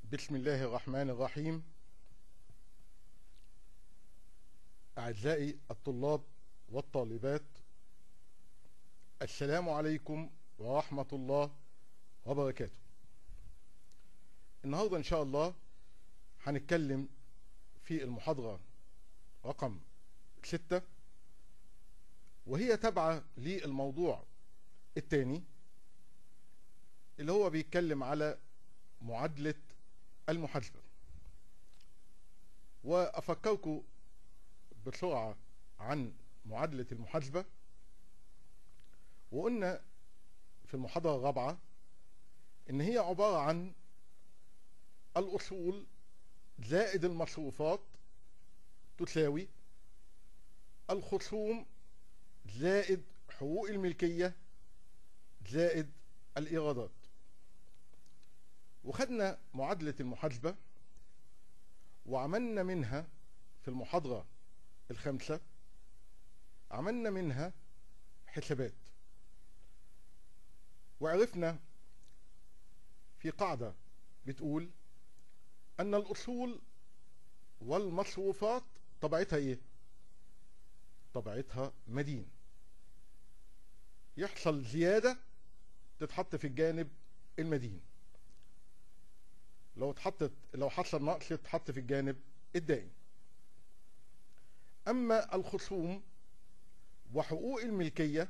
بسم الله الرحمن الرحيم أعزائي الطلاب والطالبات السلام عليكم ورحمة الله وبركاته النهاردة إن شاء الله هنتكلم في المحاضرة رقم ستة وهي تابعة للموضوع الثاني اللي هو بيتكلم على معادلة المحاسبة وأفكركم بسرعة عن معادلة المحاسبة وقلنا في المحاضرة الرابعة إن هي عبارة عن الأصول زائد المصروفات تساوي الخصوم زائد حقوق الملكية زائد الإيرادات وخدنا معادلة المحاسبة وعملنا منها في المحاضرة الخامسة عملنا منها حسابات وعرفنا في قاعدة بتقول أن الأصول والمصروفات طبيعتها إيه؟ طبيعتها مدين يحصل زيادة تتحط في الجانب المدين لو اتحطت لو حصل نقص تتحط في الجانب الدائم اما الخصوم وحقوق الملكيه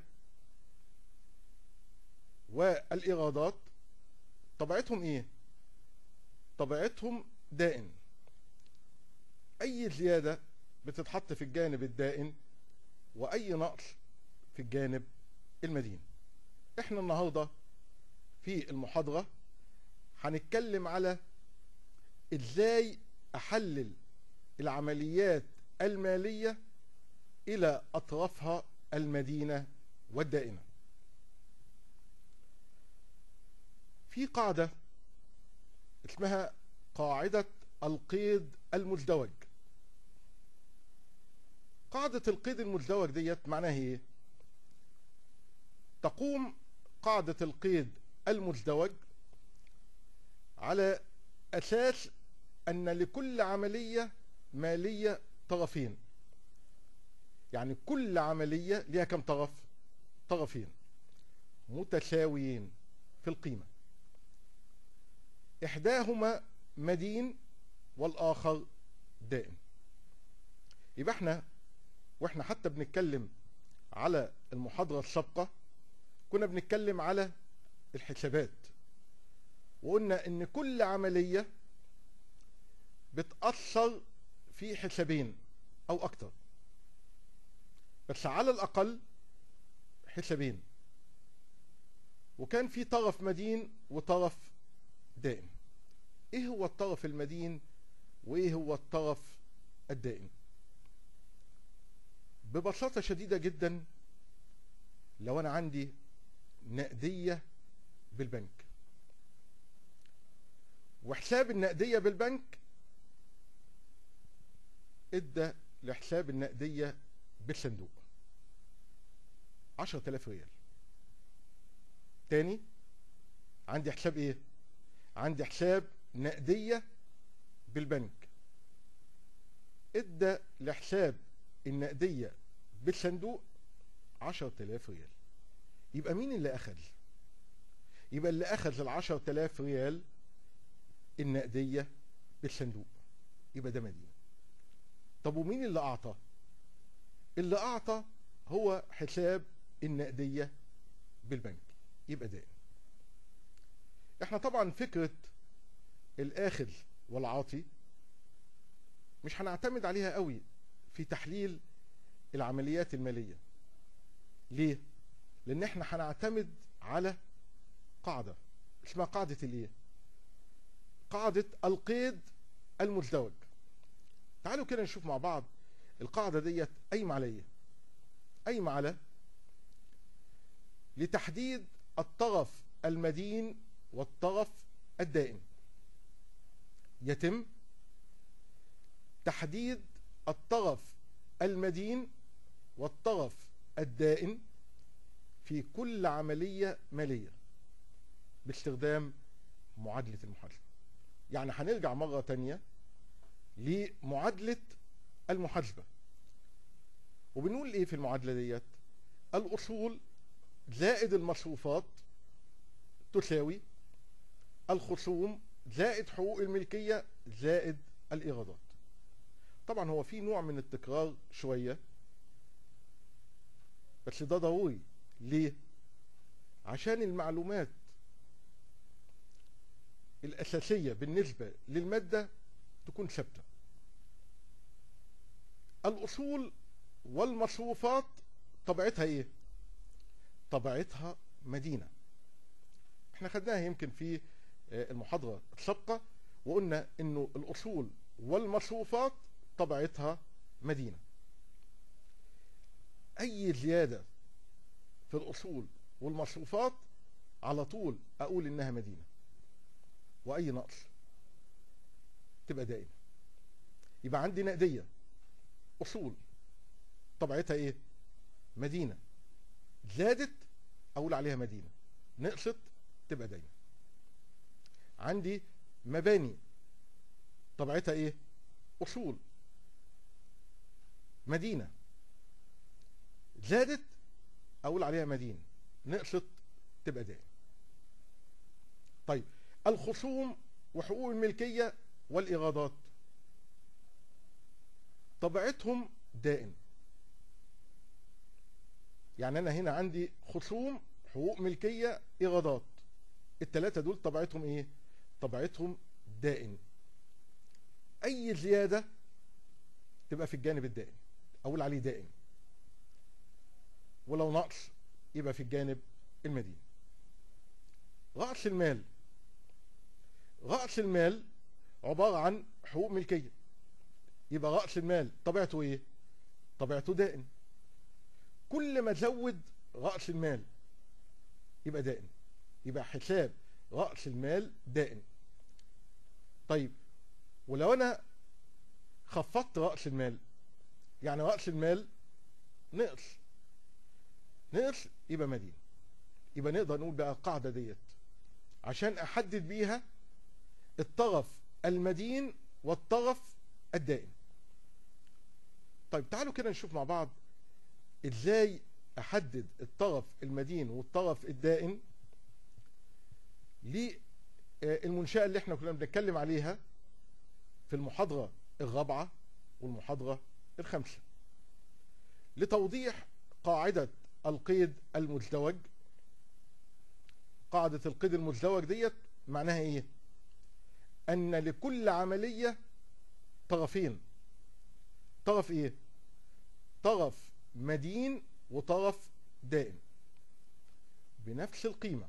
والايرادات طبيعتهم ايه طبيعتهم دائن اي زياده بتتحط في الجانب الدائن واي نقص في الجانب المدين احنا النهارده في المحاضره هنتكلم على ازاي احلل العمليات الماليه الى اطرافها المدينه والدائنه في قاعده اسمها قاعده القيد المزدوج قاعده القيد المزدوج ديت معناها ايه تقوم قاعده القيد المزدوج على اساس ان لكل عمليه ماليه طرفين يعني كل عمليه ليها كم طرف طرفين متساويين في القيمه احداهما مدين والاخر دائم يبقى احنا واحنا حتى بنتكلم على المحاضره السابقه كنا بنتكلم على الحسابات وقلنا ان كل عملية بتأثر في حسابين او اكتر بس على الاقل حسابين وكان في طرف مدين وطرف دائم ايه هو الطرف المدين وايه هو الطرف الدائم ببساطة شديدة جدا لو انا عندي نقدية بالبنك وحساب النقدية بالبنك ادى لحساب النقدية بالصندوق عشرة آلاف ريال تاني عندي حساب ايه عندي حساب نقدية بالبنك ادى لحساب النقدية بالصندوق عشرة آلاف ريال يبقى مين اللي اخذ يبقى اللي اخذ العشرة آلاف ريال النقدية بالصندوق يبقى ده مدين طب ومين اللي أعطى اللي أعطى هو حساب النقدية بالبنك يبقى دائم احنا طبعا فكرة الآخذ والعاطي مش هنعتمد عليها قوي في تحليل العمليات المالية ليه؟ لأن احنا هنعتمد على قاعدة اسمها قاعدة الايه؟ قاعدة القيد المزدوج تعالوا كده نشوف مع بعض القاعدة ديت قايمة على ايه قايمة على لتحديد الطرف المدين والطرف الدائم يتم تحديد الطرف المدين والطرف الدائن في كل عملية مالية باستخدام معادلة المحاسبة يعني هنرجع مرة تانية لمعادلة المحاسبة وبنقول ايه في المعادلة ديت الاصول زائد المصروفات تساوي الخصوم زائد حقوق الملكية زائد الإيرادات طبعا هو في نوع من التكرار شوية بس ده ضروري ليه عشان المعلومات الأساسية بالنسبة للمادة تكون ثابتة الأصول والمصروفات طبيعتها ايه طبيعتها مدينة احنا خدناها يمكن في المحاضرة السابقة وقلنا انه الاصول والمصروفات طبيعتها مدينة اي زيادة في الاصول والمصروفات على طول اقول انها مدينة واي نقص تبقى دائمة يبقى عندي نقدية اصول طبيعتها ايه مدينة زادت اقول عليها مدينة نقصت تبقى دايما عندي مباني طبيعتها ايه اصول مدينة زادت اقول عليها مدينة نقصت تبقى دائم طيب الخصوم وحقوق الملكية والايرادات طبيعتهم دائم يعني انا هنا عندي خصوم حقوق ملكية ايرادات التلاتة دول طبيعتهم ايه طبيعتهم دائم اي زيادة تبقى في الجانب الدائم اقول عليه دائم ولو نقص يبقى في الجانب المدين رأس المال رأس المال عبارة عن حقوق ملكية يبقى رأس المال طبيعته ايه طبيعته دائم كل ما زود رأس المال يبقى دائم يبقى حساب رأس المال دائم طيب ولو انا خفضت رأس المال يعني رأس المال نقص نقص يبقى مدين يبقى نقدر نقول بقى القاعدة ديت عشان احدد بيها الطرف المدين والطرف الدائم طيب تعالوا كده نشوف مع بعض ازاي احدد الطرف المدين والطرف الدائم للمنشأة اللي احنا كنا بنتكلم عليها في المحاضرة الرابعة والمحاضرة الخامسة لتوضيح قاعدة القيد المزدوج قاعدة القيد المزدوج ديت معناها ايه ان لكل عملية طرفين طرف ايه طرف مدين وطرف دائم بنفس القيمة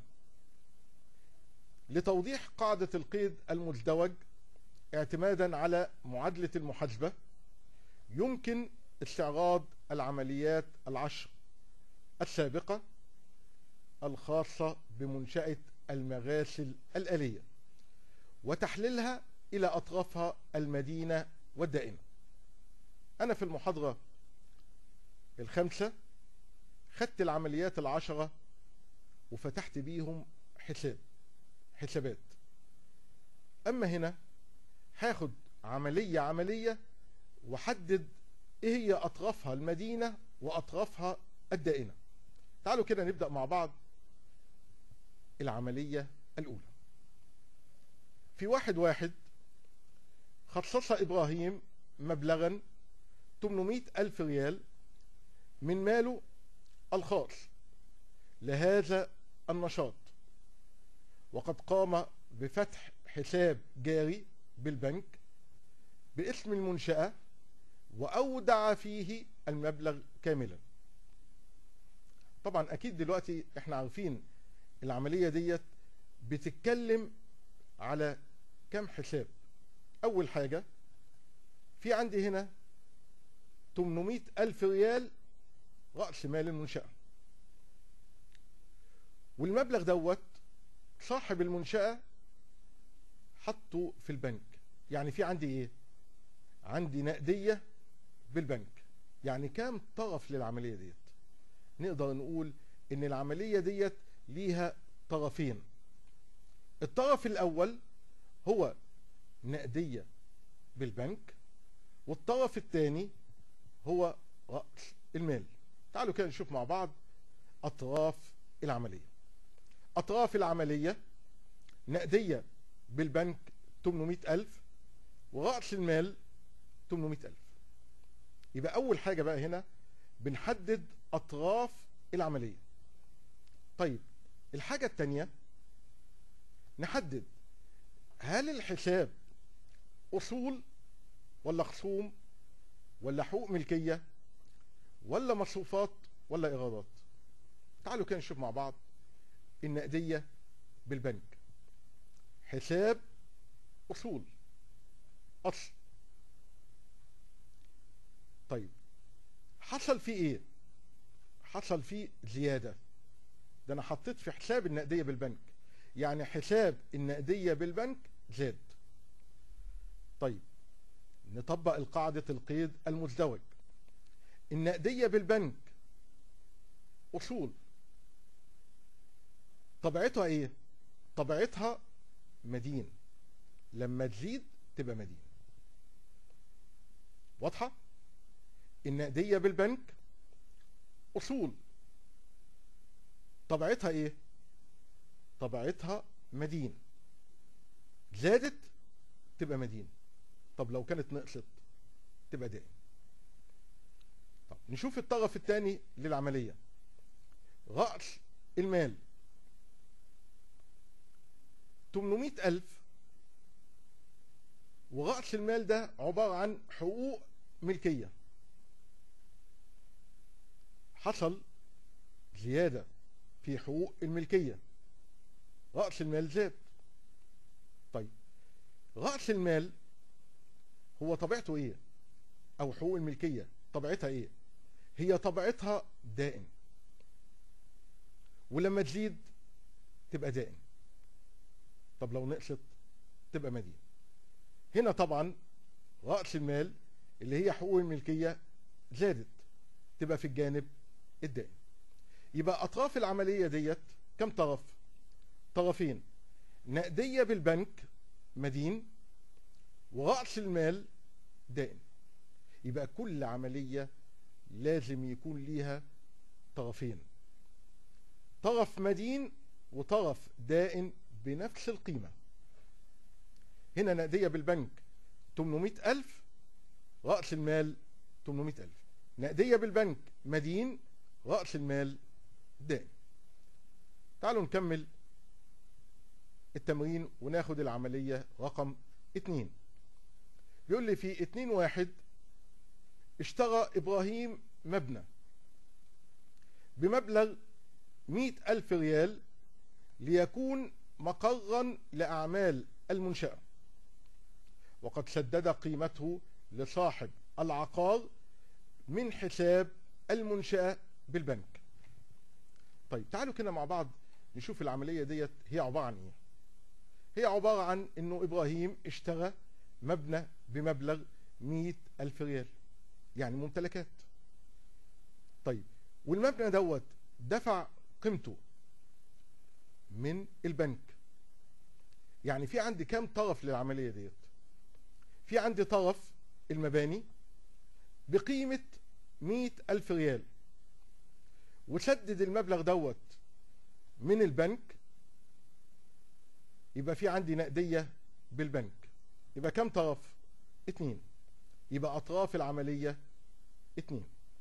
لتوضيح قاعدة القيد المزدوج اعتمادا على معادلة المحاسبة يمكن استعراض العمليات العشر السابقة الخاصة بمنشأة المغاسل الآلية وتحليلها إلى أطرافها المدينة والدائمة أنا في المحاضرة الخمسة خدت العمليات العشرة وفتحت بيهم حساب حسابات أما هنا هاخد عملية عملية وحدد ايه هي أطرافها المدينة وأطرافها الدائنة تعالوا كده نبدأ مع بعض العملية الأولى في واحد واحد خصص إبراهيم مبلغا 800 ألف ريال من ماله الخاص لهذا النشاط وقد قام بفتح حساب جاري بالبنك باسم المنشأة وأودع فيه المبلغ كاملا طبعا أكيد دلوقتي احنا عارفين العملية ديت بتتكلم على كم حساب أول حاجة في عندي هنا 800 ألف ريال رأس مال المنشأة والمبلغ دوت صاحب المنشأة حطه في البنك يعني في عندي ايه عندي نقدية بالبنك يعني كام طرف للعملية ديت نقدر نقول ان العملية ديت ليها طرفين الطرف الاول هو نقدية بالبنك والطرف الثاني هو رأس المال تعالوا كده نشوف مع بعض أطراف العملية أطراف العملية نقدية بالبنك 800 ألف ورأس المال 800 ألف يبقى أول حاجة بقى هنا بنحدد أطراف العملية طيب الحاجة التانية نحدد هل الحساب أصول ولا خصوم ولا حقوق ملكية ولا مصروفات ولا إيرادات تعالوا كده نشوف مع بعض النقدية بالبنك حساب أصول أصل طيب حصل فيه إيه حصل فيه زيادة ده أنا حطيت في حساب النقدية بالبنك يعني حساب النقدية بالبنك زاد طيب نطبق القاعدة القيد المزدوج النقدية بالبنك أصول طبيعتها إيه؟ طبيعتها مدين لما تزيد تبقى مدين واضحة؟ النقدية بالبنك أصول طبيعتها إيه؟ طبيعتها مدين زادت تبقى مدين طب لو كانت نقصت تبقى دائم طب نشوف الطرف الثاني للعملية رأس المال 800 ألف ورأس المال ده عبارة عن حقوق ملكية حصل زيادة في حقوق الملكية رأس المال زاد طيب رأس المال هو طبيعته ايه او حقوق الملكية طبيعتها ايه هي طبيعتها دائم ولما تزيد تبقى دائم طب لو نقصت تبقى مدين هنا طبعا رأس المال اللي هي حقوق الملكية زادت تبقى في الجانب الدائم يبقى أطراف العملية ديت كم طرف طرفين نقدية بالبنك مدين ورأس المال دائم يبقى كل عملية لازم يكون ليها طرفين طرف مدين وطرف دائن بنفس القيمة هنا نقدية بالبنك 800 ألف رأس المال 800 ألف نقدية بالبنك مدين رأس المال دائم تعالوا نكمل التمرين وناخد العملية رقم 2 بيقول لي في 2 واحد اشترى إبراهيم مبنى بمبلغ مئة ألف ريال ليكون مقرا لأعمال المنشأة وقد سدد قيمته لصاحب العقار من حساب المنشأة بالبنك طيب تعالوا كده مع بعض نشوف العملية ديت هي عبارة عن ايه هي عبارة عن انه ابراهيم اشترى مبنى بمبلغ مئة ألف ريال يعني ممتلكات طيب والمبنى دوت دفع قيمته من البنك يعني في عندي كام طرف للعملية ديت في عندي طرف المباني بقيمة مئة ألف ريال وسدد المبلغ دوت من البنك يبقى في عندي نقدية بالبنك يبقى كم طرف اتنين يبقى أطراف العملية اتنين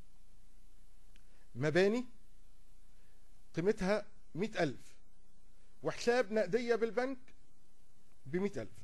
مباني قيمتها مئة ألف وحساب نقدية بالبنك بمئة ألف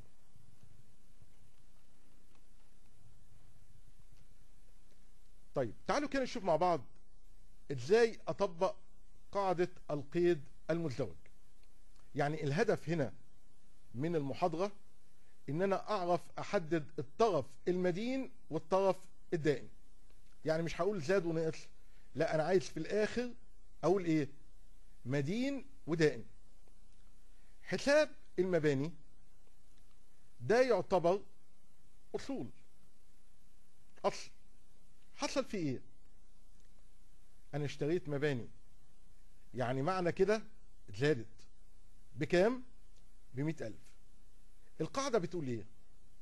طيب تعالوا كده نشوف مع بعض ازاي اطبق قاعدة القيد المزدوج يعني الهدف هنا من المحاضرة ان انا اعرف احدد الطرف المدين والطرف الدائم يعني مش هقول زاد ونقص لا انا عايز في الاخر اقول ايه مدين ودائم حساب المباني ده يعتبر اصول اصل حصل في ايه انا اشتريت مباني يعني معنى كده زادت بكام بمئة ألف القاعدة بتقول ايه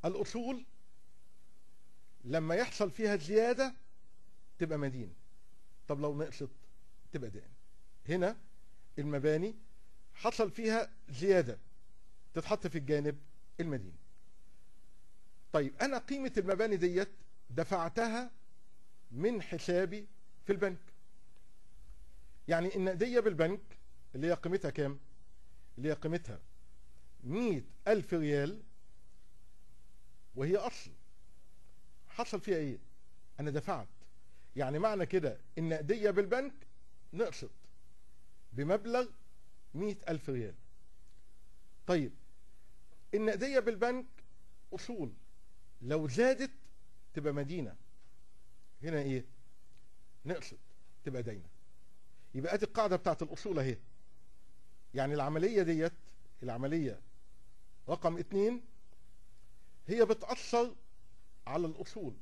الأصول لما يحصل فيها زيادة تبقى مدين طب لو نقصت تبقى دائن هنا المباني حصل فيها زيادة تتحط في الجانب المدين طيب أنا قيمة المباني ديت دفعتها من حسابي في البنك يعني النقدية بالبنك اللي هي قيمتها كام اللي هي قيمتها مئة ألف ريال وهي أصل حصل فيها إيه أنا دفعت يعني معنى كده النقدية بالبنك نقصت بمبلغ مئة ألف ريال طيب النقدية بالبنك أصول لو زادت تبقى مدينة هنا إيه نقصت تبقى دينة يبقى ادي القاعدة بتاعت الأصول اهي يعني العملية ديت العملية رقم اتنين هي بتأثر على الأصول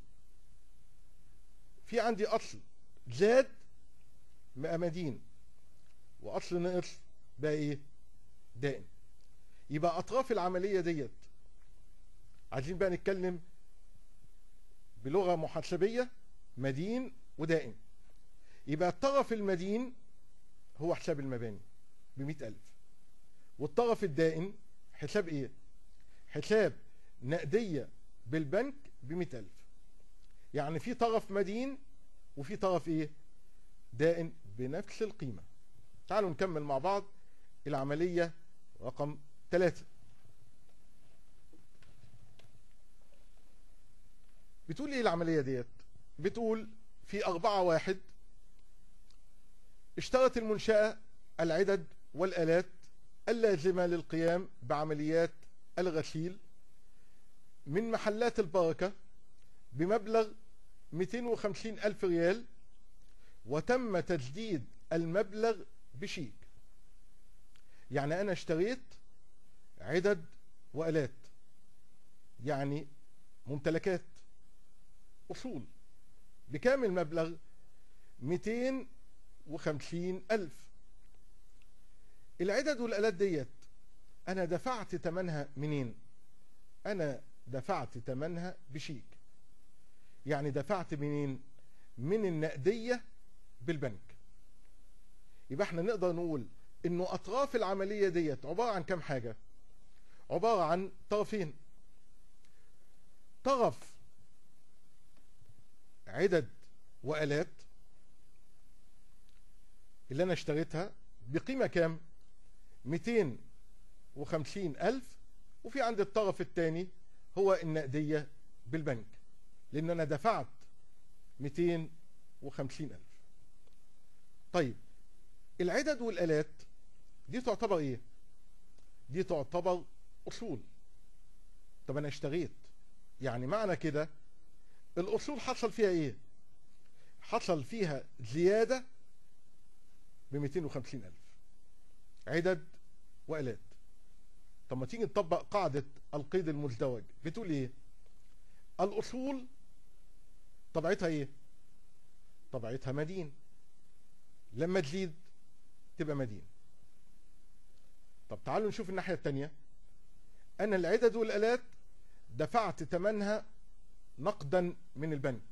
في عندي أصل زاد بقى مدين وأصل نقص بقى إيه دائم يبقى أطراف العملية ديت عايزين بقى نتكلم بلغة محاسبية مدين ودائم يبقى الطرف المدين هو حساب المباني بمئة ألف والطرف الدائن حساب ايه حساب نقدية بالبنك بمئة ألف يعني في طرف مدين وفي طرف ايه دائن بنفس القيمة تعالوا نكمل مع بعض العملية رقم ثلاثة بتقول ايه العملية ديت بتقول في أربعة واحد اشترت المنشأة العدد والآلات اللازمة للقيام بعمليات الغسيل من محلات البركة بمبلغ 250 ألف ريال وتم تجديد المبلغ بشيك يعني أنا اشتريت عدد وآلات يعني ممتلكات أصول بكام المبلغ 250 ألف العدد والآلات ديت أنا دفعت تمنها منين أنا دفعت تمنها بشيك يعني دفعت منين من النقدية بالبنك يبقى احنا نقدر نقول انه اطراف العملية ديت عبارة عن كم حاجة عبارة عن طرفين طرف عدد وآلات اللي انا اشتريتها بقيمة كام 250 ألف وفي عند الطرف الثاني هو النقدية بالبنك لأن أنا دفعت 250 ألف طيب العدد والآلات دي تعتبر إيه؟ دي تعتبر أصول طب أنا اشتريت يعني معنى كده الأصول حصل فيها إيه؟ حصل فيها زيادة ب 250 ألف عدد وآلات طب ما تيجي نطبق قاعدة القيد المزدوج بتقول ايه الأصول طبيعتها ايه طبيعتها مدين لما تزيد تبقى مدين طب تعالوا نشوف الناحية التانية أنا العدد والآلات دفعت تمنها نقدا من البنك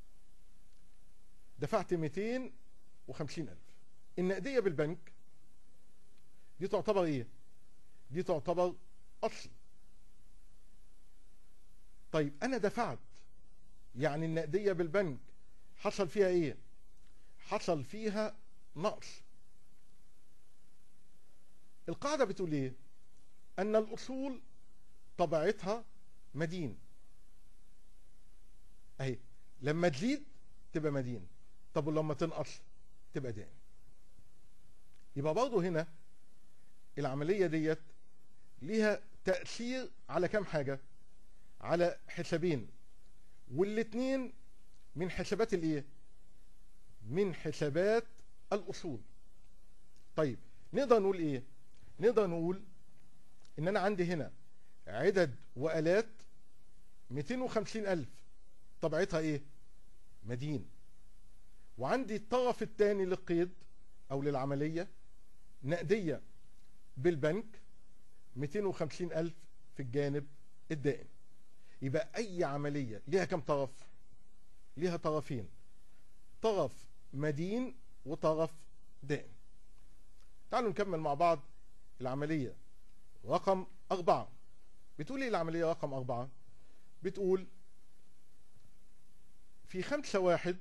دفعت 250 ألف النقدية بالبنك دي تعتبر ايه دي تعتبر اصل طيب انا دفعت يعني النقدية بالبنك حصل فيها ايه حصل فيها نقص القاعدة بتقول ايه ان الاصول طبيعتها مدين اهي لما تزيد تبقى مدين طب ولما تنقص تبقى دائم يبقى برضه هنا العملية ديت ليها تأثير على كام حاجة على حسابين والاتنين من حسابات الايه من حسابات الاصول طيب نقدر نقول ايه نقدر نقول ان انا عندي هنا عدد والات 250 الف طبيعتها ايه مدين وعندي الطرف الثاني للقيد او للعملية نقدية بالبنك 250 ألف في الجانب الدائم يبقى اي عمليه ليها كم طرف ليها طرفين طرف مدين وطرف دائم تعالوا نكمل مع بعض العمليه رقم أربعة بتقول ايه العمليه رقم أربعة بتقول في خمسة واحد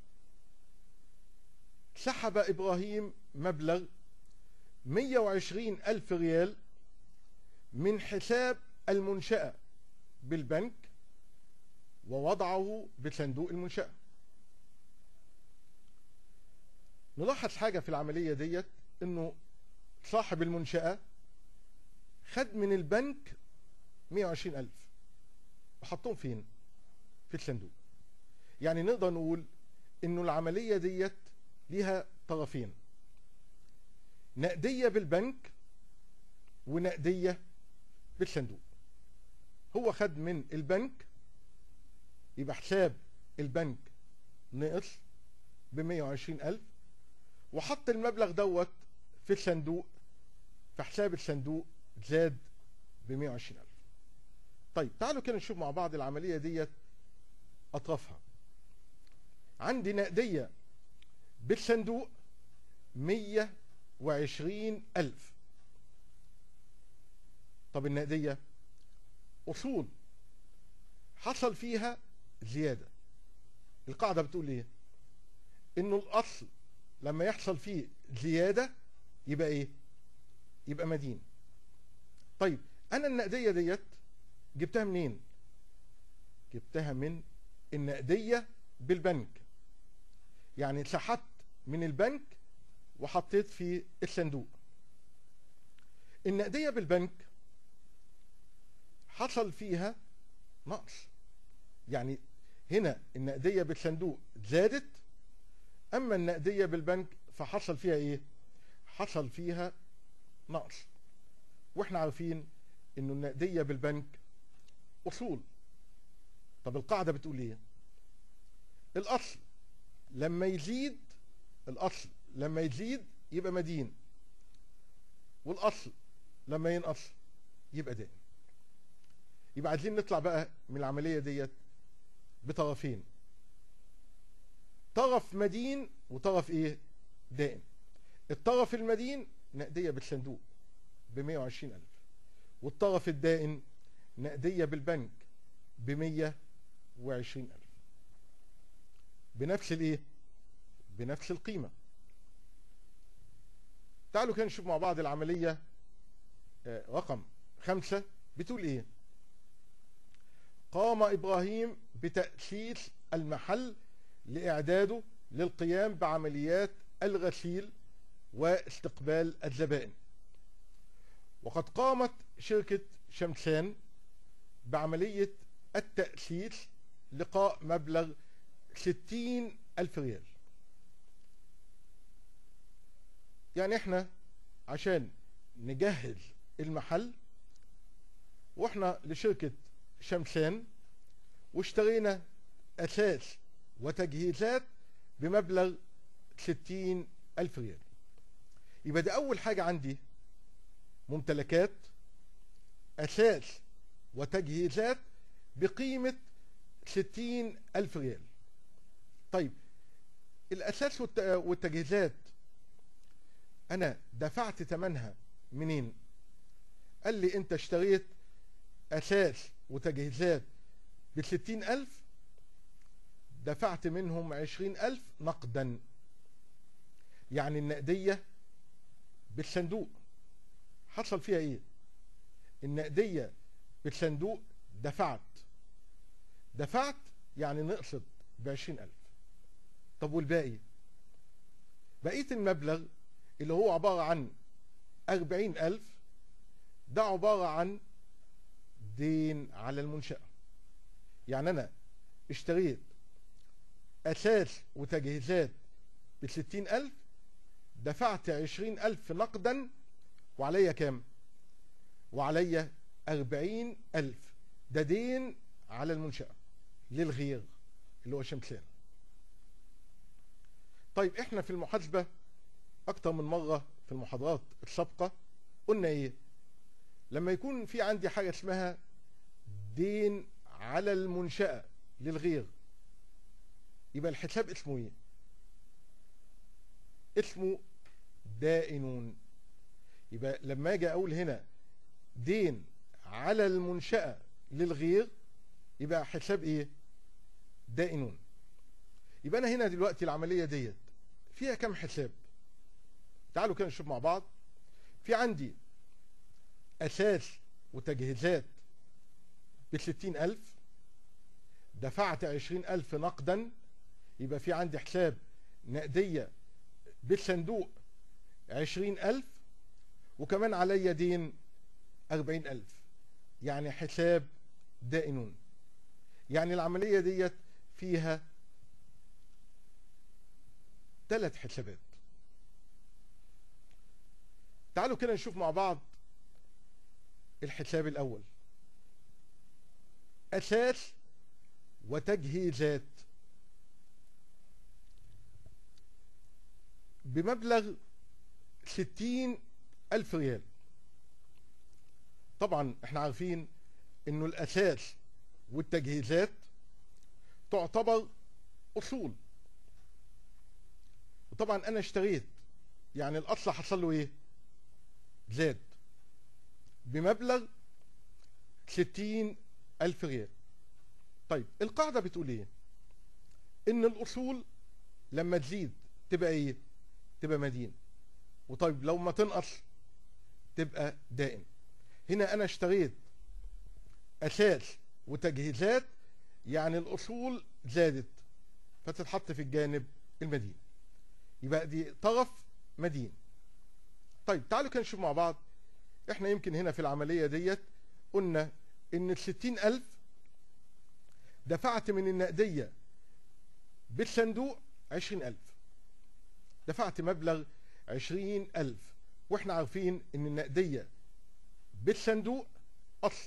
سحب إبراهيم مبلغ 120 ألف ريال من حساب المنشأة بالبنك ووضعه بصندوق المنشأة نلاحظ حاجة في العملية ديت انه صاحب المنشأة خد من البنك 120 ألف وحطهم فين في الصندوق يعني نقدر نقول انه العملية ديت ليها طرفين نقدية بالبنك ونقدية بالصندوق هو خد من البنك يبقى حساب البنك نقص ب 120 ألف وحط المبلغ دوت في الصندوق في حساب الصندوق زاد ب 120 ألف طيب تعالوا كده نشوف مع بعض العملية ديت أطرافها عندي نقدية بالصندوق 120 ألف طب النقدية أصول حصل فيها زيادة القاعدة بتقول ايه انه الاصل لما يحصل فيه زيادة يبقى ايه يبقى مدين طيب انا النقدية ديت جبتها منين جبتها من النقدية بالبنك يعني سحبت من البنك وحطيت في الصندوق النقدية بالبنك حصل فيها نقص يعني هنا النقدية بالصندوق زادت أما النقدية بالبنك فحصل فيها إيه؟ حصل فيها نقص وإحنا عارفين إنه النقدية بالبنك أصول طب القاعدة بتقول إيه؟ الأصل لما يزيد الأصل لما يزيد يبقى مدين والأصل لما ينقص يبقى دائم يبقى عايزين نطلع بقى من العملية ديت بطرفين طرف مدين وطرف ايه دائم الطرف المدين نقدية بالصندوق ب 120 ألف والطرف الدائن نقدية بالبنك ب 120 ألف بنفس الايه بنفس القيمة تعالوا كده نشوف مع بعض العملية رقم خمسة بتقول ايه قام إبراهيم بتأسيس المحل لإعداده للقيام بعمليات الغسيل واستقبال الزبائن وقد قامت شركة شمسان بعملية التأسيس لقاء مبلغ ستين ألف ريال يعني احنا عشان نجهز المحل واحنا لشركة شمسان واشترينا أساس وتجهيزات بمبلغ ستين ألف ريال يبقى ده أول حاجة عندي ممتلكات أساس وتجهيزات بقيمة ستين ألف ريال طيب الأساس والتجهيزات أنا دفعت ثمنها منين قال لي أنت اشتريت أساس وتجهيزات بستين ألف دفعت منهم عشرين ألف نقدا يعني النقدية بالصندوق حصل فيها ايه النقدية بالصندوق دفعت دفعت يعني نقصد بعشرين ألف طب والباقي بقية المبلغ اللي هو عبارة عن أربعين ألف ده عبارة عن دين على المنشأة يعني أنا اشتريت أساس وتجهيزات بستين ألف دفعت عشرين ألف نقدا وعليا كام وعليا أربعين ألف ده دين على المنشأة للغير اللي هو شمسان طيب احنا في المحاسبة اكتر من مرة في المحاضرات السابقة قلنا ايه لما يكون في عندي حاجة اسمها دين على المنشأة للغير يبقى الحساب اسمه ايه اسمه دائنون يبقى لما اجي اقول هنا دين على المنشأة للغير يبقى حساب ايه دائنون يبقى انا هنا دلوقتي العملية ديت فيها كم حساب تعالوا كده نشوف مع بعض في عندي اساس وتجهيزات بستين الف دفعت عشرين الف نقدا يبقى في عندي حساب نقدية بالصندوق عشرين الف وكمان عليا دين أربعين ألف يعني حساب دائنون يعني العملية ديت فيها ثلاث حسابات تعالوا كده نشوف مع بعض الحساب الأول أساس وتجهيزات بمبلغ ستين ألف ريال طبعا احنا عارفين انه الاساس والتجهيزات تعتبر اصول وطبعا انا اشتريت يعني الاصل حصل له ايه زاد بمبلغ ستين الف ريال طيب القاعدة بتقول ايه ان الاصول لما تزيد تبقى ايه تبقى مدين وطيب لو ما تنقص تبقى دائم هنا انا اشتريت اساس وتجهيزات يعني الاصول زادت فتتحط في الجانب المدين يبقى دي طرف مدين طيب تعالوا كده نشوف مع بعض احنا يمكن هنا في العملية ديت قلنا ان الستين الف دفعت من النقدية بالصندوق عشرين الف دفعت مبلغ عشرين الف واحنا عارفين ان النقدية بالصندوق اصل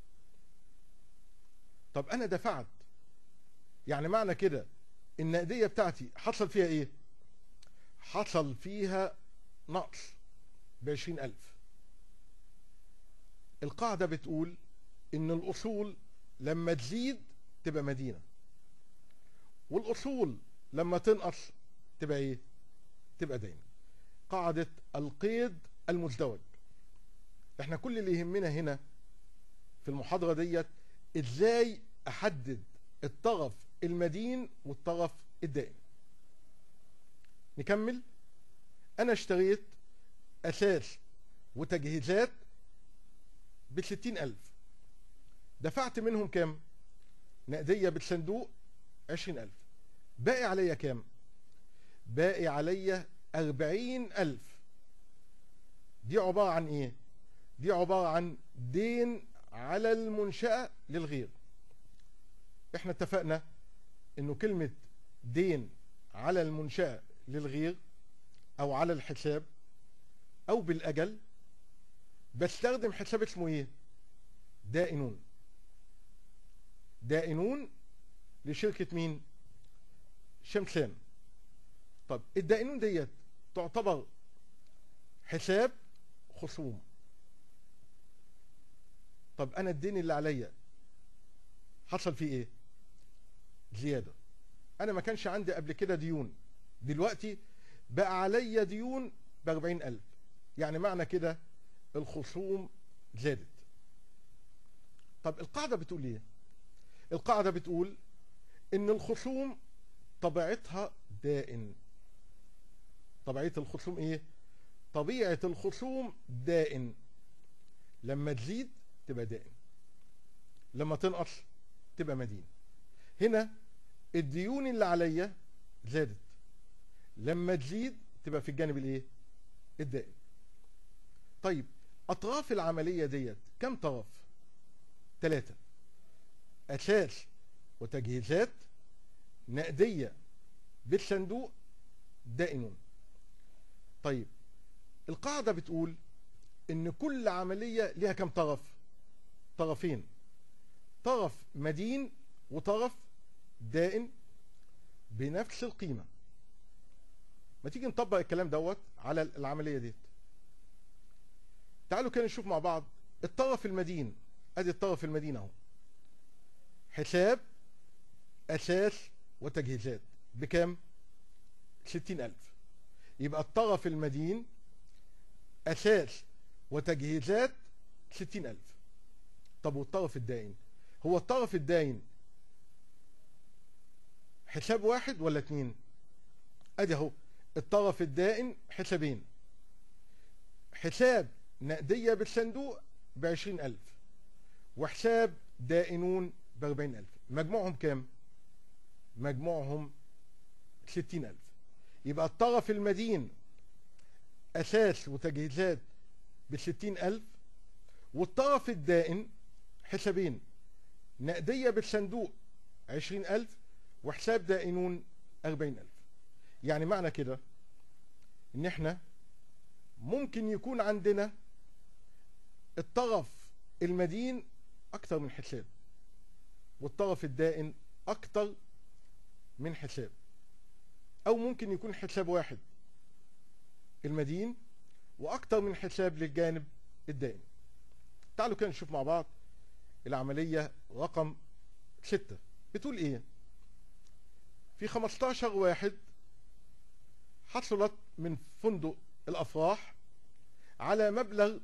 طب انا دفعت يعني معنى كده النقدية بتاعتي حصل فيها ايه حصل فيها نقص بعشرين الف القاعدة بتقول ان الاصول لما تزيد تبقى مدينة والاصول لما تنقص تبقى ايه تبقى دين قاعدة القيد المزدوج احنا كل اللي يهمنا هنا في المحاضرة ديت ازاي احدد الطرف المدين والطرف الدائم نكمل انا اشتريت اساس وتجهيزات بستين الف دفعت منهم كام نقدية بالصندوق عشرين الف باقي عليا كام باقي عليا أربعين ألف دي عبارة عن إيه دي عبارة عن دين على المنشأة للغير احنا اتفقنا انه كلمة دين على المنشأة للغير او على الحساب او بالاجل بستخدم حساب اسمه ايه دائنون دائنون لشركة مين شمسان طب الدائنون ديت تعتبر حساب خصوم طب انا الدين اللي عليا حصل فيه ايه زيادة انا ما كانش عندي قبل كده ديون دلوقتي بقى عليا ديون باربعين الف يعني معنى كده الخصوم زادت طب القاعدة بتقول ايه القاعدة بتقول ان الخصوم طبيعتها دائن طبيعة الخصوم ايه طبيعة الخصوم دائن لما تزيد تبقى دائن لما تنقص تبقى مدين هنا الديون اللي عليا زادت لما تزيد تبقى في الجانب الايه الدائن طيب اطراف العملية ديت كم طرف ثلاثة اساس وتجهيزات نقدية بالصندوق دائنون طيب القاعدة بتقول ان كل عملية ليها كم طرف طرفين طرف مدين وطرف دائن بنفس القيمة ما تيجي نطبق الكلام دوت على العملية ديت تعالوا كده نشوف مع بعض الطرف المدين ادي الطرف المدين اهو حساب أساس وتجهيزات بكام؟ ستين ألف يبقى الطرف المدين أساس وتجهيزات ستين ألف طب والطرف الدائن هو الطرف الدائن حساب واحد ولا اتنين ادي اهو الطرف الدائن حسابين حساب نقدية بالصندوق بعشرين ألف وحساب دائنون بأربعين ألف مجموعهم كام مجموعهم ستين ألف يبقى الطرف المدين أساس وتجهيزات بستين ألف والطرف الدائن حسابين نقدية بالصندوق عشرين ألف وحساب دائنون أربعين ألف يعني معنى كده إن إحنا ممكن يكون عندنا الطرف المدين أكتر من حساب والطرف الدائن أكتر من حساب أو ممكن يكون حساب واحد المدين وأكتر من حساب للجانب الدائن تعالوا كده نشوف مع بعض العملية رقم ستة بتقول ايه في 15 واحد حصلت من فندق الأفراح على مبلغ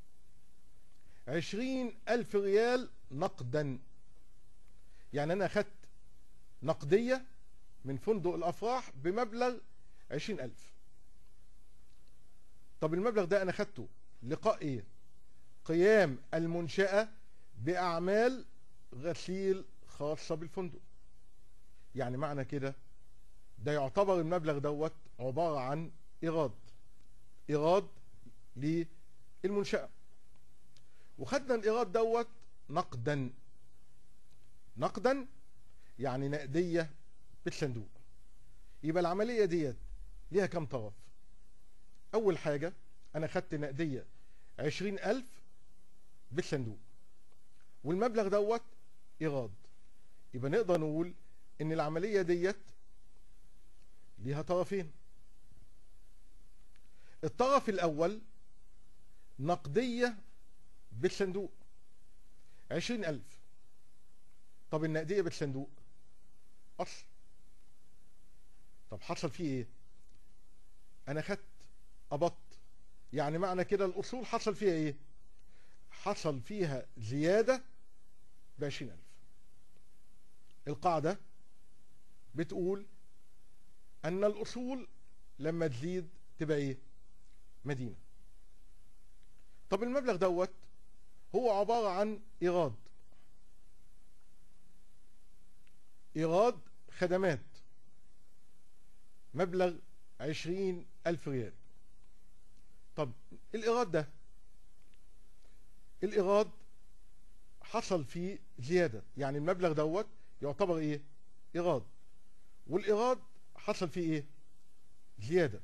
عشرين ألف ريال نقدا يعني أنا أخدت نقدية من فندق الأفراح بمبلغ عشرين ألف طب المبلغ ده أنا أخدته لقاء إيه قيام المنشأة بأعمال غسيل خاصة بالفندق يعني معنى كده ده يعتبر المبلغ دوت عبارة عن إيراد إيراد للمنشأة وخدنا الإيراد دوت نقدا نقدا يعني نقدية بالصندوق يبقى العملية ديت ليها كم طرف أول حاجة أنا خدت نقدية عشرين ألف بالصندوق والمبلغ دوت إيراد يبقى نقدر نقول إن العملية ديت ليها طرفين الطرف الأول نقدية بالصندوق عشرين ألف طب النقدية بالصندوق أصل طب حصل فيه إيه أنا خدت قبضت يعني معنى كده الأصول حصل فيها إيه حصل فيها زيادة بعشرين ألف القاعدة بتقول أن الأصول لما تزيد تبقى إيه مدينة طب المبلغ دوت هو عبارة عن إيراد إيراد خدمات مبلغ عشرين ألف ريال طب الإيراد ده الإيراد حصل فيه زيادة يعني المبلغ دوت يعتبر إيه إيراد والإيراد حصل فيه إيه زيادة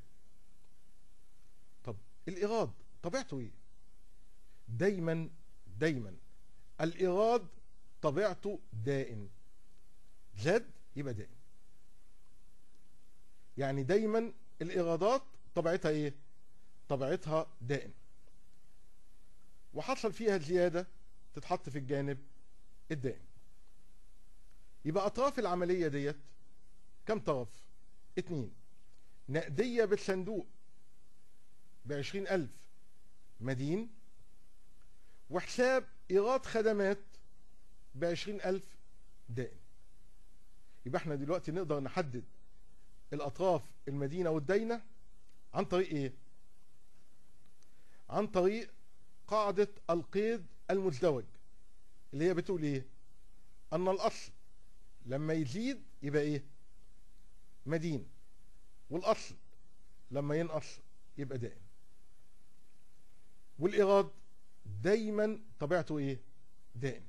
طب الإيراد طبيعته إيه دايما دايما الإيراد طبيعته دائم زاد يبقى دائم يعني دايما الإيرادات طبيعتها إيه طبيعتها دائم وحصل فيها زيادة تتحط في الجانب الدائم يبقى أطراف العملية ديت كم طرف اتنين نقدية بالصندوق بعشرين ألف مدين وحساب إيراد خدمات بعشرين ألف دائم يبقى احنا دلوقتي نقدر نحدد الأطراف المدينة والدينة عن طريق ايه عن طريق قاعدة القيد المزدوج اللي هي بتقول ايه ان الاصل لما يزيد يبقى ايه مدين والاصل لما ينقص يبقى دائم والايراد دايما طبيعته ايه دائم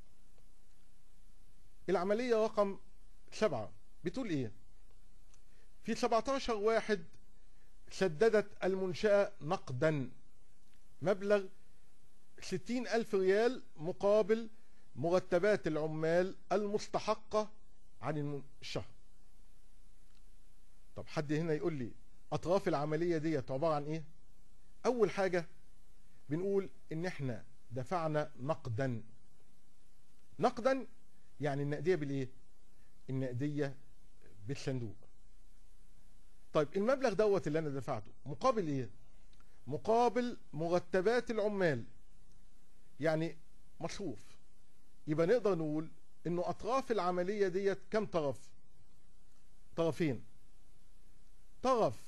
العملية رقم سبعة بتقول ايه في 17 واحد سددت المنشأة نقدا مبلغ ستين ألف ريال مقابل مرتبات العمال المستحقة عن الشهر طب حد هنا يقول لي أطراف العملية دي عبارة عن إيه أول حاجة بنقول إن إحنا دفعنا نقدا نقدا يعني النقدية بالايه النقدية بالصندوق طيب المبلغ دوت اللي انا دفعته مقابل ايه مقابل مرتبات العمال يعني مصروف يبقى نقدر نقول انه اطراف العملية ديت كم طرف طرفين طرف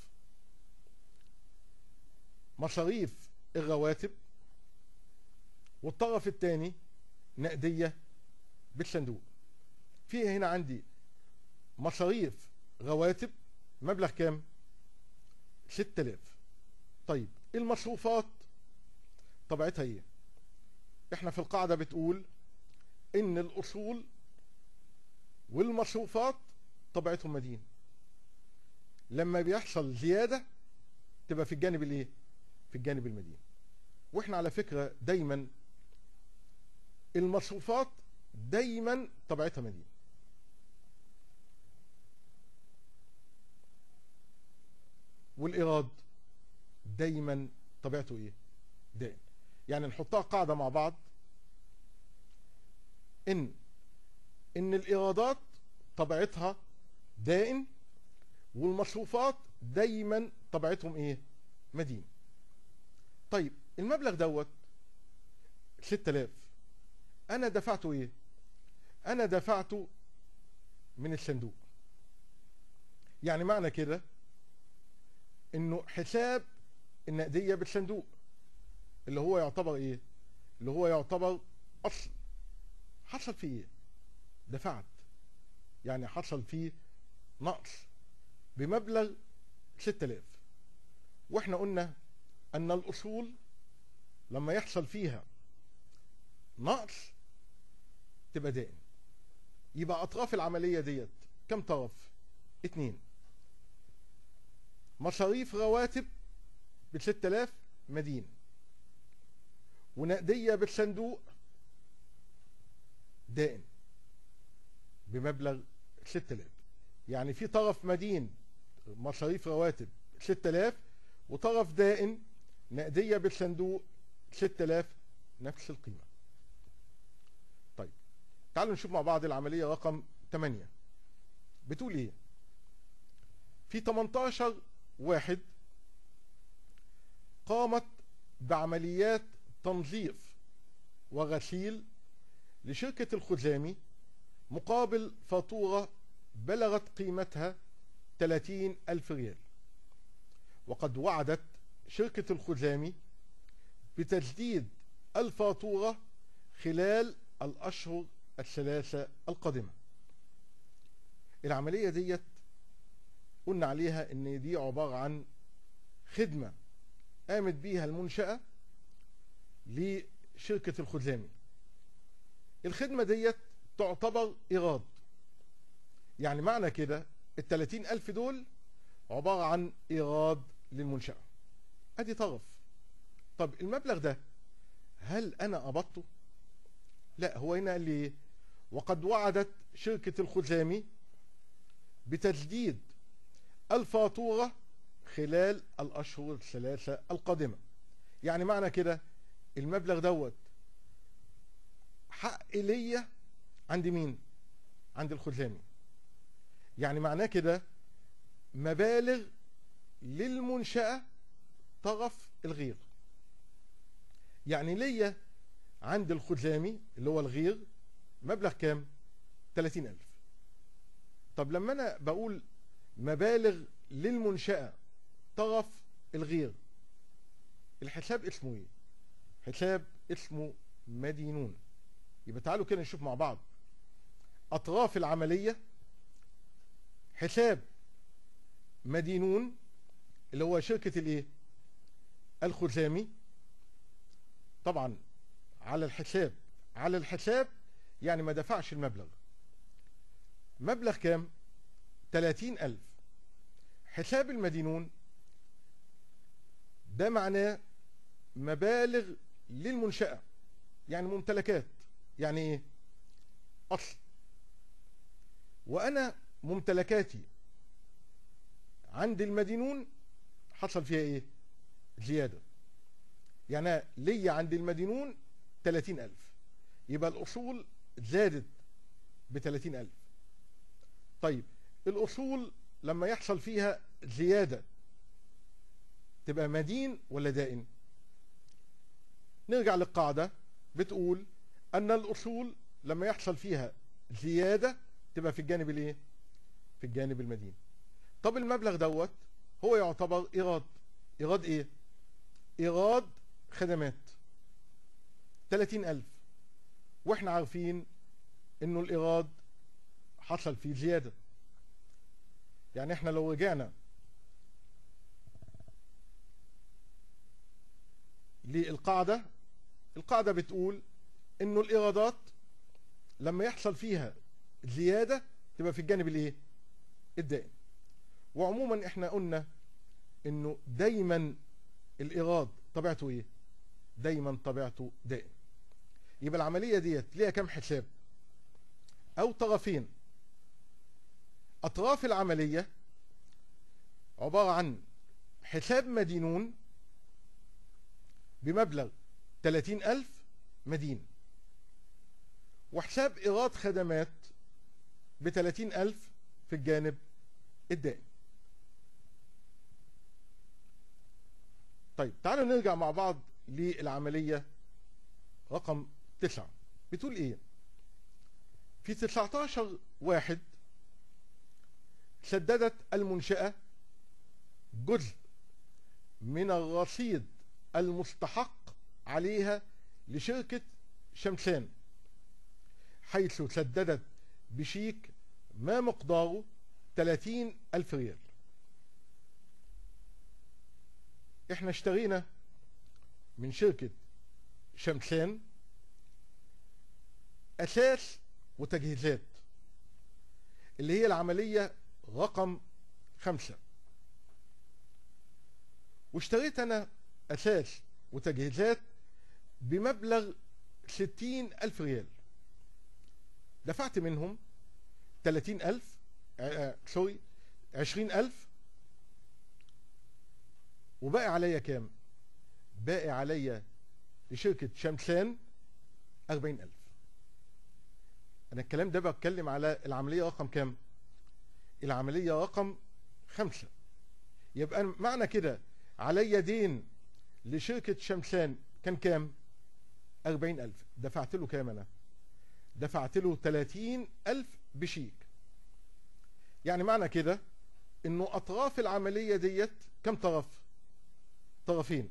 مصاريف الرواتب والطرف الثاني نقدية بالصندوق في هنا عندي مصاريف رواتب مبلغ كام 6000 طيب المصروفات طبيعتها ايه احنا في القاعدة بتقول ان الاصول والمصروفات طبيعتهم مدين لما بيحصل زيادة تبقى في الجانب الايه في الجانب المدين واحنا على فكرة دايما المصروفات دايما طبيعتها مدين والايراد دايما طبيعته ايه دائم يعني نحطها قاعدة مع بعض ان ان الايرادات طبيعتها دائم والمصروفات دايما طبيعتهم ايه مدين طيب المبلغ دوت 6000 انا دفعته ايه انا دفعته من الصندوق يعني معنى كده انه حساب النقدية بالصندوق اللي هو يعتبر ايه اللي هو يعتبر اصل حصل فيه ايه دفعت يعني حصل فيه نقص بمبلغ 6000 واحنا قلنا ان الاصول لما يحصل فيها نقص تبقى دائم يبقى اطراف العملية ديت كم طرف اتنين مصاريف رواتب ب 6000 مدين ونقدية بالصندوق دائم بمبلغ 6000 يعني في طرف مدين مصاريف رواتب 6000 وطرف دائن نقدية بالصندوق 6000 نفس القيمة طيب تعالوا نشوف مع بعض العملية رقم 8 بتقول ايه في 18 واحد قامت بعمليات تنظيف وغسيل لشركة الخزامي مقابل فاتورة بلغت قيمتها 30 ألف ريال وقد وعدت شركة الخزامي بتجديد الفاتورة خلال الأشهر الثلاثة القادمة العملية ديت قلنا عليها ان دي عبارة عن خدمة قامت بيها المنشأة لشركة الخزامي الخدمة ديت تعتبر إيراد يعني معنى كده التلاتين ألف دول عبارة عن إيراد للمنشأة أدي طرف طب المبلغ ده هل أنا قبضته؟ لا هو هنا قال لي إيه؟ وقد وعدت شركة الخزامي بتجديد الفاتورة خلال الأشهر الثلاثة القادمة يعني معنى كده المبلغ دوت حق ليا عند مين عند الخزامي يعني معناه كده مبالغ للمنشأة طرف الغير يعني ليا عند الخزامي اللي هو الغير مبلغ كام 30 ألف طب لما أنا بقول مبالغ للمنشأة طرف الغير الحساب اسمه ايه حساب اسمه مدينون يبقى تعالوا كده نشوف مع بعض اطراف العملية حساب مدينون اللي هو شركة الايه الخزامي طبعا على الحساب على الحساب يعني ما دفعش المبلغ مبلغ كام تلاتين ألف حساب المدينون ده معناه مبالغ للمنشأة يعني ممتلكات يعني ايه أصل وأنا ممتلكاتي عند المدينون حصل فيها ايه زيادة يعني ليا عند المدينون تلاتين ألف يبقى الأصول زادت ب 30000 طيب الأصول لما يحصل فيها زيادة تبقى مدين ولا دائن نرجع للقاعدة بتقول أن الأصول لما يحصل فيها زيادة تبقى في الجانب الايه في الجانب المدين طب المبلغ دوت هو يعتبر إيراد إيراد إيه إيراد خدمات 30000 واحنا عارفين انه الإيراد حصل فيه زيادة يعني احنا لو رجعنا للقاعدة القاعدة بتقول انه الإيرادات لما يحصل فيها زيادة تبقى في الجانب الايه الدائم وعموما احنا قلنا انه دايما الايراد طبيعته ايه دايما طبيعته دائم يبقى العملية ديت ليها كم حساب او طرفين اطراف العملية عبارة عن حساب مدينون بمبلغ 30000 مدين وحساب إيراد خدمات ب 30000 في الجانب الدائم طيب تعالوا نرجع مع بعض للعملية رقم تسعة بتقول ايه في 19 واحد سددت المنشأة جزء من الرصيد المستحق عليها لشركة شمسان حيث سددت بشيك ما مقداره 30 ألف ريال احنا اشترينا من شركة شمسان أساس وتجهيزات اللي هي العملية رقم خمسة واشتريت أنا أساس وتجهيزات بمبلغ ستين ألف ريال دفعت منهم تلاتين ألف آه سوري عشرين ألف وباقي عليا كام باقي عليا لشركة شمسان أربعين ألف أنا الكلام ده بتكلم على العملية رقم كام العملية رقم خمسة يبقى معنى كده عليا دين لشركة شمسان كان كام أربعين ألف دفعت له كام أنا دفعت له تلاتين ألف بشيك يعني معنى كده انه اطراف العملية ديت كم طرف طرفين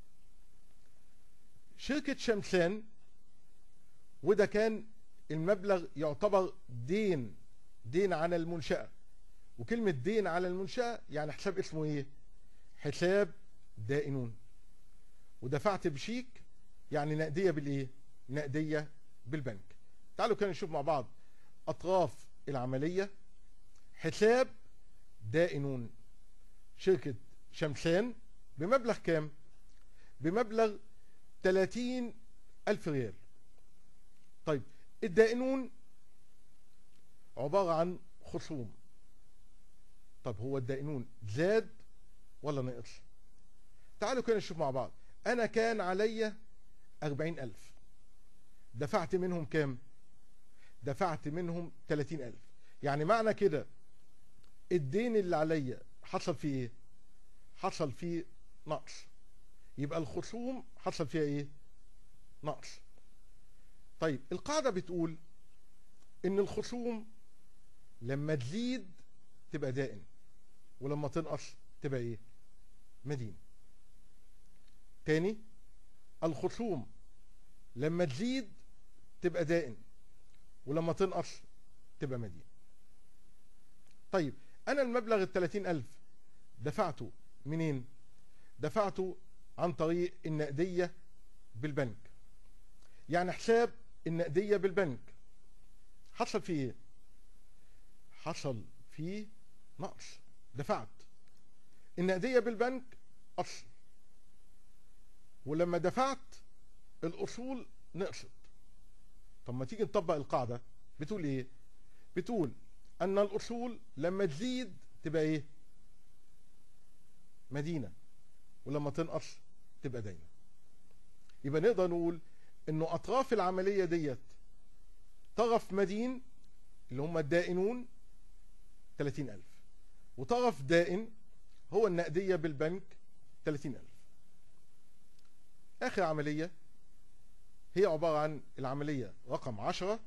شركة شمسان وده كان المبلغ يعتبر دين دين على المنشأة وكلمة دين على المنشأة يعني حساب اسمه ايه حساب دائنون ودفعت بشيك يعني نقدية بالايه نقدية بالبنك تعالوا كده نشوف مع بعض اطراف العملية حساب دائنون شركة شمسان بمبلغ كام بمبلغ 30 ألف ريال طيب الدائنون عبارة عن خصوم طب هو الدائنون زاد ولا نقص تعالوا كده نشوف مع بعض أنا كان عليا أربعين ألف دفعت منهم كام دفعت منهم تلاتين ألف يعني معنى كده الدين اللي عليا حصل فيه ايه حصل فيه نقص يبقى الخصوم حصل فيها ايه نقص طيب القاعدة بتقول ان الخصوم لما تزيد تبقى دائن ولما تنقص تبقى ايه مدين تاني الخصوم لما تزيد تبقى دائن ولما تنقص تبقى مدين طيب انا المبلغ ال 30000 دفعته منين دفعته عن طريق النقدية بالبنك يعني حساب النقدية بالبنك حصل فيه ايه حصل فيه نقص دفعت النقدية بالبنك أصل ولما دفعت الأصول نقصت طب ما تيجي نطبق القاعدة بتقول ايه بتقول ان الاصول لما تزيد تبقى ايه مدينة ولما تنقص تبقى داينة يبقى نقدر نقول انه اطراف العملية ديت طرف مدين اللي هم الدائنون 30000 وطرف دائن هو النقدية بالبنك 30000 آخر عملية هي عبارة عن العملية رقم 10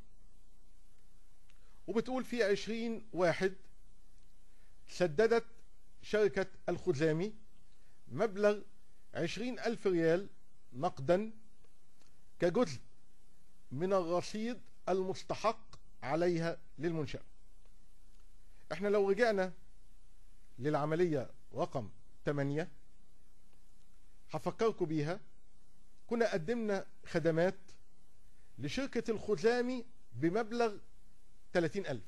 وبتقول في 20 واحد سددت شركة الخزامي مبلغ 20 ألف ريال نقدا كجزء من الرصيد المستحق عليها للمنشأة احنا لو رجعنا للعملية رقم 8 هفكركم بيها كنا قدمنا خدمات لشركة الخزامي بمبلغ 30 ألف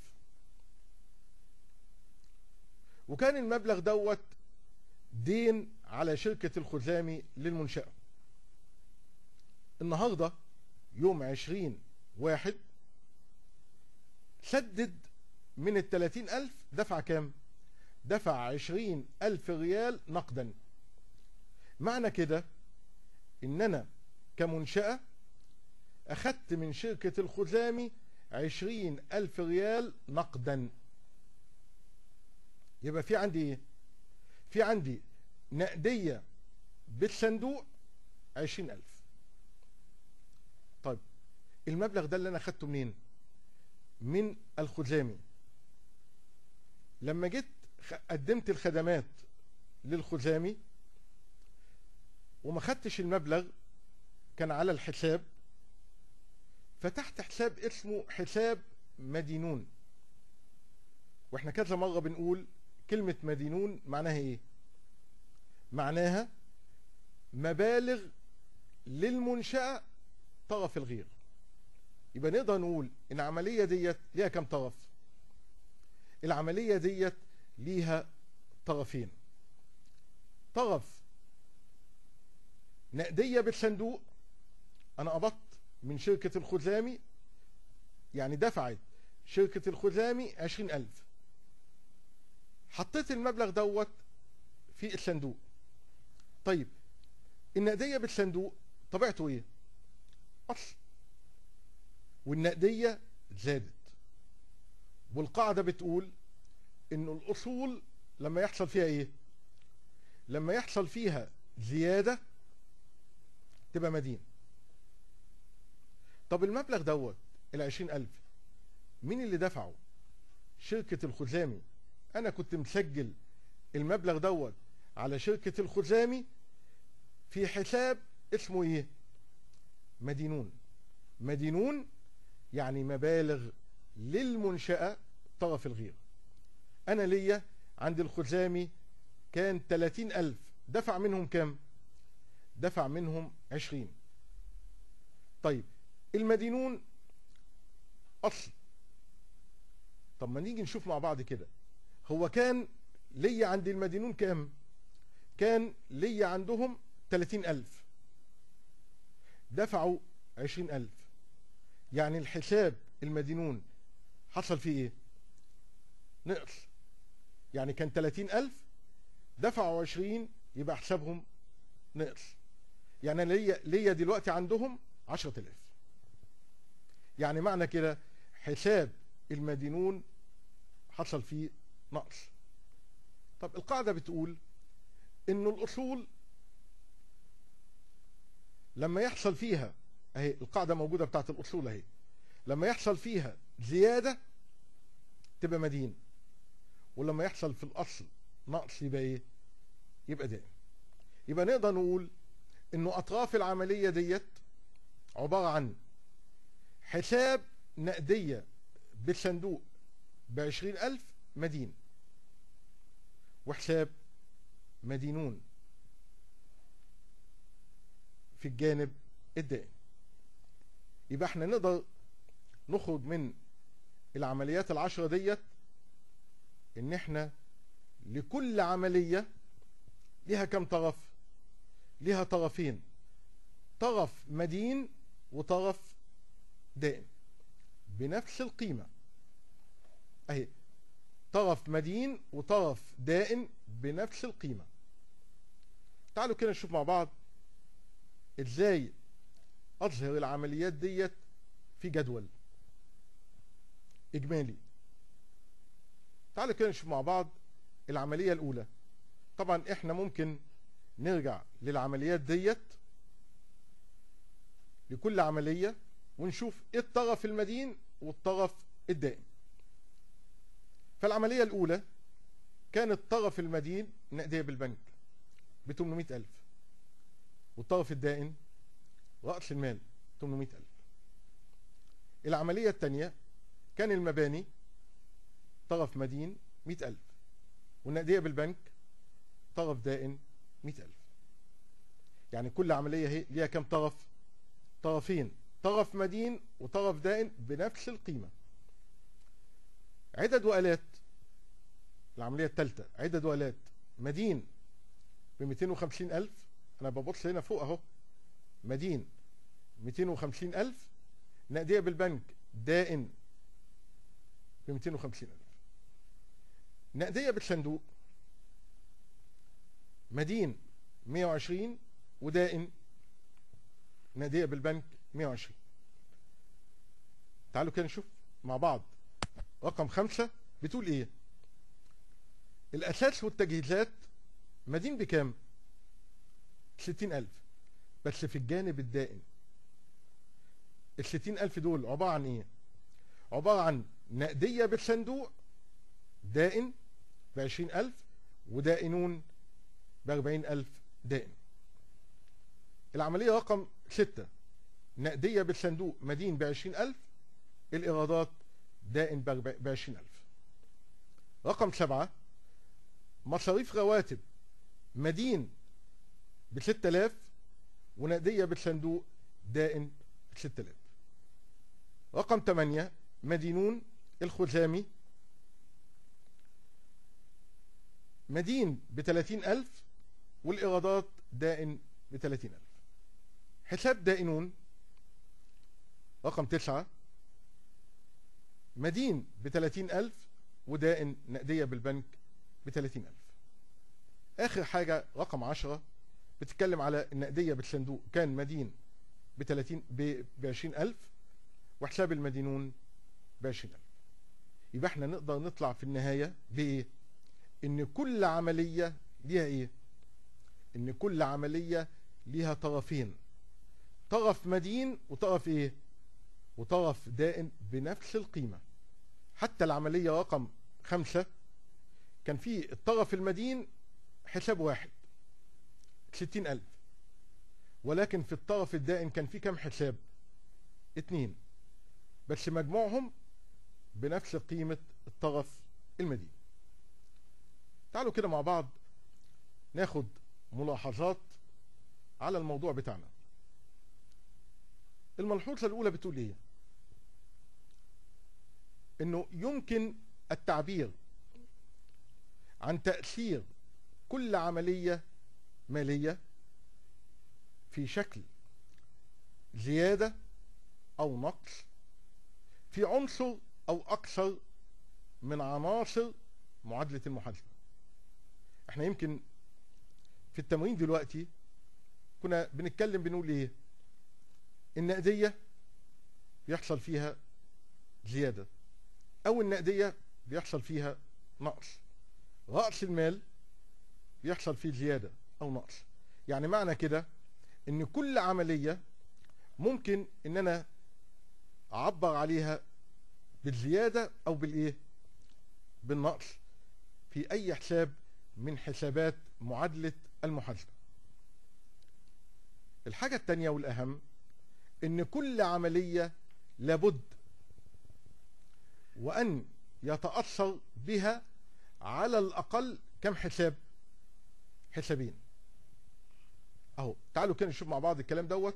وكان المبلغ دوت دين على شركة الخزامي للمنشأة النهاردة يوم 20 واحد سدد من ال 30 ألف دفع كام؟ دفع 20 ألف ريال نقدا معنى كده إن أنا كمنشأة أخدت من شركة الخزامي 20 ألف ريال نقدا يبقى في عندي إيه؟ في عندي نقدية بالصندوق 20 ألف طيب المبلغ ده اللي أنا أخدته منين؟ من الخزامي لما جيت قدمت الخدمات للخزامي وما خدتش المبلغ كان على الحساب فتحت حساب اسمه حساب مدينون واحنا كذا مرة بنقول كلمة مدينون معناها ايه معناها مبالغ للمنشأة طرف الغير يبقى نقدر نقول ان العملية ديت ليها كم طرف العملية ديت ليها طرفين طرف نقدية بالصندوق انا قبضت من شركة الخزامي يعني دفعت شركة الخزامي عشرين ألف حطيت المبلغ دوت في الصندوق طيب النقدية بالصندوق طبيعته ايه أصل والنقدية زادت والقاعدة بتقول ان الاصول لما يحصل فيها ايه لما يحصل فيها زيادة تبقى مدين طب المبلغ دوت العشرين ألف مين اللي دفعه شركة الخزامي أنا كنت مسجل المبلغ دوت على شركة الخزامي في حساب اسمه إيه مدينون مدينون يعني مبالغ للمنشأة طرف الغير أنا ليا عند الخزامي كان 30 ألف دفع منهم كام دفع منهم 20 طيب المدينون أصل طب ما نيجي نشوف مع بعض كده هو كان ليا عند المدينون كام كان ليا عندهم 30 ألف دفعوا 20 ألف يعني الحساب المدينون حصل فيه ايه نقص يعني كان 30 ألف دفعوا 20 يبقى حسابهم نقص يعني انا ليا ليا دلوقتي عندهم 10000 يعني معنى كده حساب المدينون حصل فيه نقص طب القاعدة بتقول انه الاصول لما يحصل فيها اهي القاعدة موجودة بتاعت الاصول اهي لما يحصل فيها زيادة تبقى مدين ولما يحصل في الاصل نقص يبقى ايه يبقى دائم يبقى نقدر نقول انه اطراف العملية ديت عبارة عن حساب نقدية بالصندوق بعشرين ألف مدين وحساب مدينون في الجانب الدائم يبقى احنا نقدر نخرج من العمليات العشرة ديت ان احنا لكل عملية ليها كم طرف ليها طرفين طرف مدين وطرف دائم بنفس القيمة اهي طرف مدين وطرف دائم بنفس القيمة تعالوا كده نشوف مع بعض ازاي اظهر العمليات ديت في جدول اجمالي تعالوا كده نشوف مع بعض العملية الاولى طبعا احنا ممكن نرجع للعمليات ديت لكل عملية ونشوف ايه الطرف المدين والطرف الدائم فالعملية الأولى كان الطرف المدين نقدية بالبنك ب 800000 والطرف الدائن رأس المال 800000 العملية الثانية كان المباني طرف مدين 100000 والنقدية بالبنك طرف دائن 100000 يعني كل عملية هي ليها كم طرف طرفين طرف مدين وطرف دائن بنفس القيمة عدد وآلات العملية الثالثة عدد وآلات مدين ب 250 ألف أنا ببص هنا فوق أهو مدين 250 ألف نقدية بالبنك دائن ب 250 ألف نقدية بالصندوق مدين 120 ودائن نقدية بالبنك 120 تعالوا كده نشوف مع بعض رقم خمسة بتقول ايه الاساس والتجهيزات مدين بكام ستين الف بس في الجانب الدائم الستين الف دول عبارة عن ايه عبارة عن نقدية بالصندوق دائن بعشرين الف ودائنون باربعين الف دائن العملية رقم ستة نقدية بالصندوق مدين بعشرين ألف الإيرادات دائن بعشرين ألف رقم سبعة مصاريف رواتب مدين بستة آلاف ونقدية بالصندوق دائن بستة آلاف رقم تمانية مدينون الخزامي مدين بتلاتين ألف والإيرادات دائن بتلاتين ألف حساب دائنون رقم تسعة مدين بتلاتين ألف ودائن نقدية بالبنك بتلاتين ألف آخر حاجة رقم عشرة بتتكلم على النقدية بالصندوق كان مدين بتلاتين بعشرين ألف وحساب المدينون بعشرين ألف يبقى احنا نقدر نطلع في النهاية بإيه؟ إن كل عملية ليها إيه؟ إن كل عملية ليها طرفين طرف مدين وطرف ايه وطرف دائن بنفس القيمة حتى العملية رقم خمسة كان في الطرف المدين حساب واحد ستين ألف ولكن في الطرف الدائن كان في كم حساب اتنين بس مجموعهم بنفس قيمة الطرف المدين تعالوا كده مع بعض ناخد ملاحظات على الموضوع بتاعنا الملحوظة الأولى بتقول إيه؟ إنه يمكن التعبير عن تأثير كل عملية مالية في شكل زيادة أو نقص في عنصر أو أكثر من عناصر معادلة المحاسبة احنا يمكن في التمرين دلوقتي كنا بنتكلم بنقول ايه النقدية بيحصل فيها زيادة أو النقدية بيحصل فيها نقص رأس المال بيحصل فيه زيادة أو نقص يعني معنى كده إن كل عملية ممكن إن أنا أعبر عليها بالزيادة أو بالإيه؟ بالنقص في أي حساب من حسابات معادلة المحاسبة الحاجة التانية والأهم ان كل عملية لابد وان يتأثر بها على الاقل كم حساب حسابين اهو تعالوا كده نشوف مع بعض الكلام دوت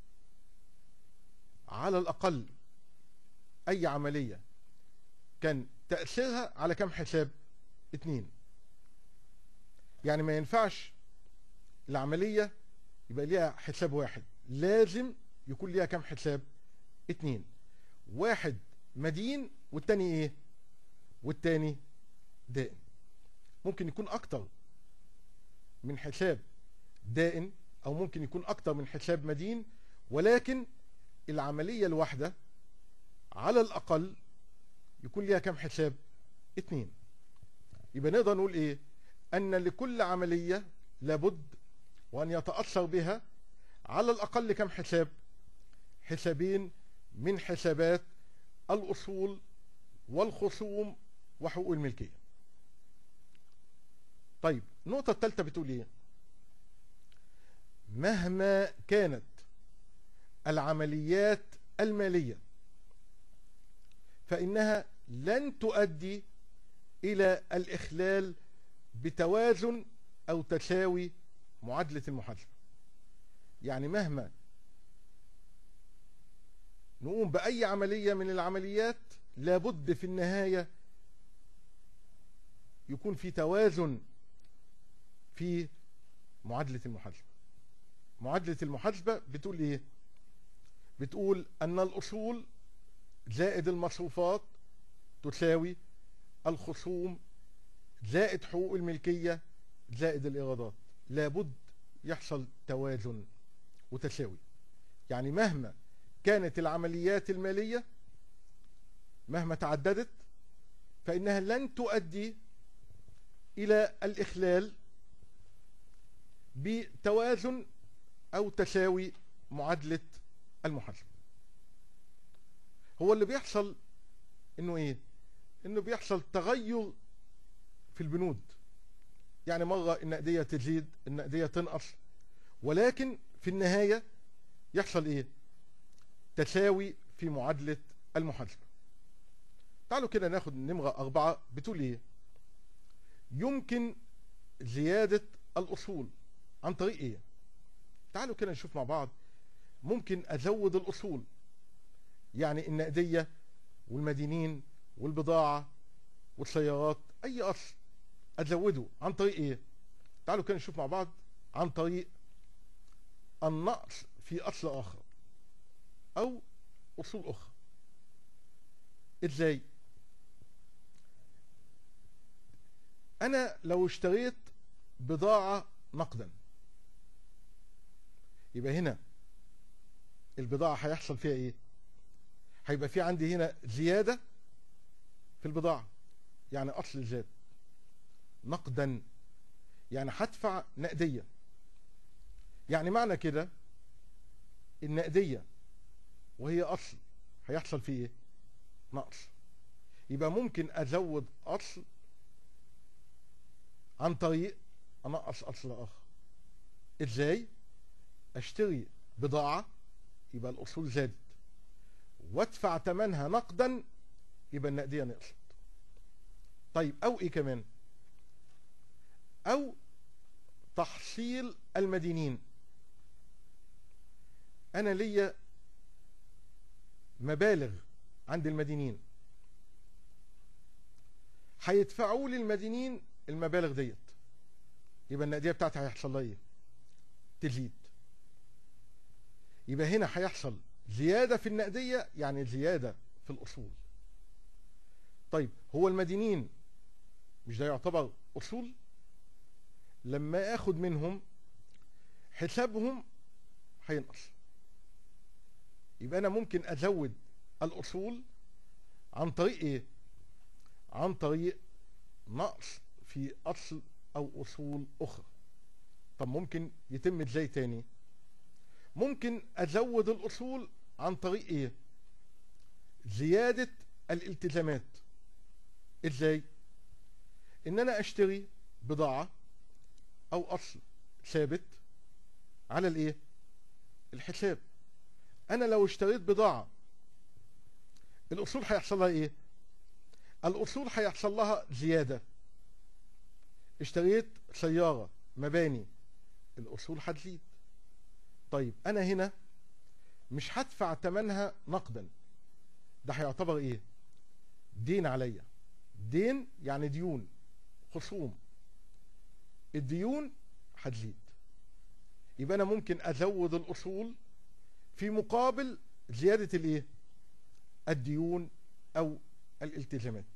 على الاقل اي عملية كان تأثيرها على كم حساب اتنين يعني ما ينفعش العملية يبقى ليها حساب واحد لازم يكون ليها كام حساب اتنين واحد مدين والتاني ايه والتاني دائن ممكن يكون اكتر من حساب دائن او ممكن يكون اكتر من حساب مدين ولكن العملية الواحدة على الاقل يكون ليها كم حساب اتنين يبقى نقدر نقول ايه ان لكل عملية لابد وان يتأثر بها على الاقل كم حساب حسابين من حسابات الاصول والخصوم وحقوق الملكية طيب النقطة الثالثة بتقول ايه مهما كانت العمليات المالية فإنها لن تؤدي إلى الإخلال بتوازن أو تساوي معادلة المحاسبة يعني مهما نقوم بأي عملية من العمليات لابد في النهاية يكون في توازن في معادلة المحاسبة معادلة المحاسبة بتقول ايه بتقول ان الاصول زائد المصروفات تساوي الخصوم زائد حقوق الملكية زائد الايرادات لابد يحصل توازن وتساوي يعني مهما كانت العمليات المالية مهما تعددت فإنها لن تؤدي إلى الإخلال بتوازن أو تساوي معادلة المحاسبة هو اللي بيحصل إنه إيه؟ إنه بيحصل تغير في البنود يعني مرة النقدية تزيد النقدية تنقص ولكن في النهاية يحصل إيه؟ تساوي في معادلة المحاسبة تعالوا كده ناخد نمرة أربعة بتقول إيه؟ يمكن زيادة الأصول عن طريق إيه؟ تعالوا كده نشوف مع بعض ممكن أزود الأصول يعني النقدية والمدينين والبضاعة والسيارات أي أصل أزوده عن طريق إيه؟ تعالوا كده نشوف مع بعض عن طريق النقص في أصل آخر أو أصول أخرى إزاي؟ أنا لو اشتريت بضاعة نقدا يبقى هنا البضاعة هيحصل فيها ايه هيبقى في عندي هنا زيادة في البضاعة يعني اصل زاد نقدا يعني هدفع نقدية يعني معنى كده النقدية وهي اصل هيحصل فيه ايه نقص يبقى ممكن ازود اصل عن طريق انقص اصل اخر ازاي اشتري بضاعة يبقى الاصول زادت وادفع ثمنها نقدا يبقى النقدية نقصت طيب او ايه كمان او تحصيل المدينين انا ليا مبالغ عند المدينين هيدفعوا لي المدينين المبالغ ديت يبقى النقديه بتاعتي هيحصل لها ايه تزيد يبقى هنا هيحصل زياده في النقديه يعني زياده في الاصول طيب هو المدينين مش ده يعتبر اصول لما اخد منهم حسابهم هينقص يبقى انا ممكن ازود الاصول عن طريق ايه عن طريق نقص في اصل او اصول اخرى طب ممكن يتم ازاي تاني ممكن ازود الاصول عن طريق ايه زيادة الالتزامات ازاي ان انا اشتري بضاعة او اصل ثابت على الايه الحساب انا لو اشتريت بضاعة الاصول هيحصل لها ايه الاصول هيحصل لها زيادة اشتريت سيارة مباني الاصول هتزيد طيب انا هنا مش هدفع ثمنها نقدا ده هيعتبر ايه دين عليا دين يعني ديون خصوم الديون هتزيد يبقى انا ممكن ازود الاصول في مقابل زيادة الايه الديون او الالتزامات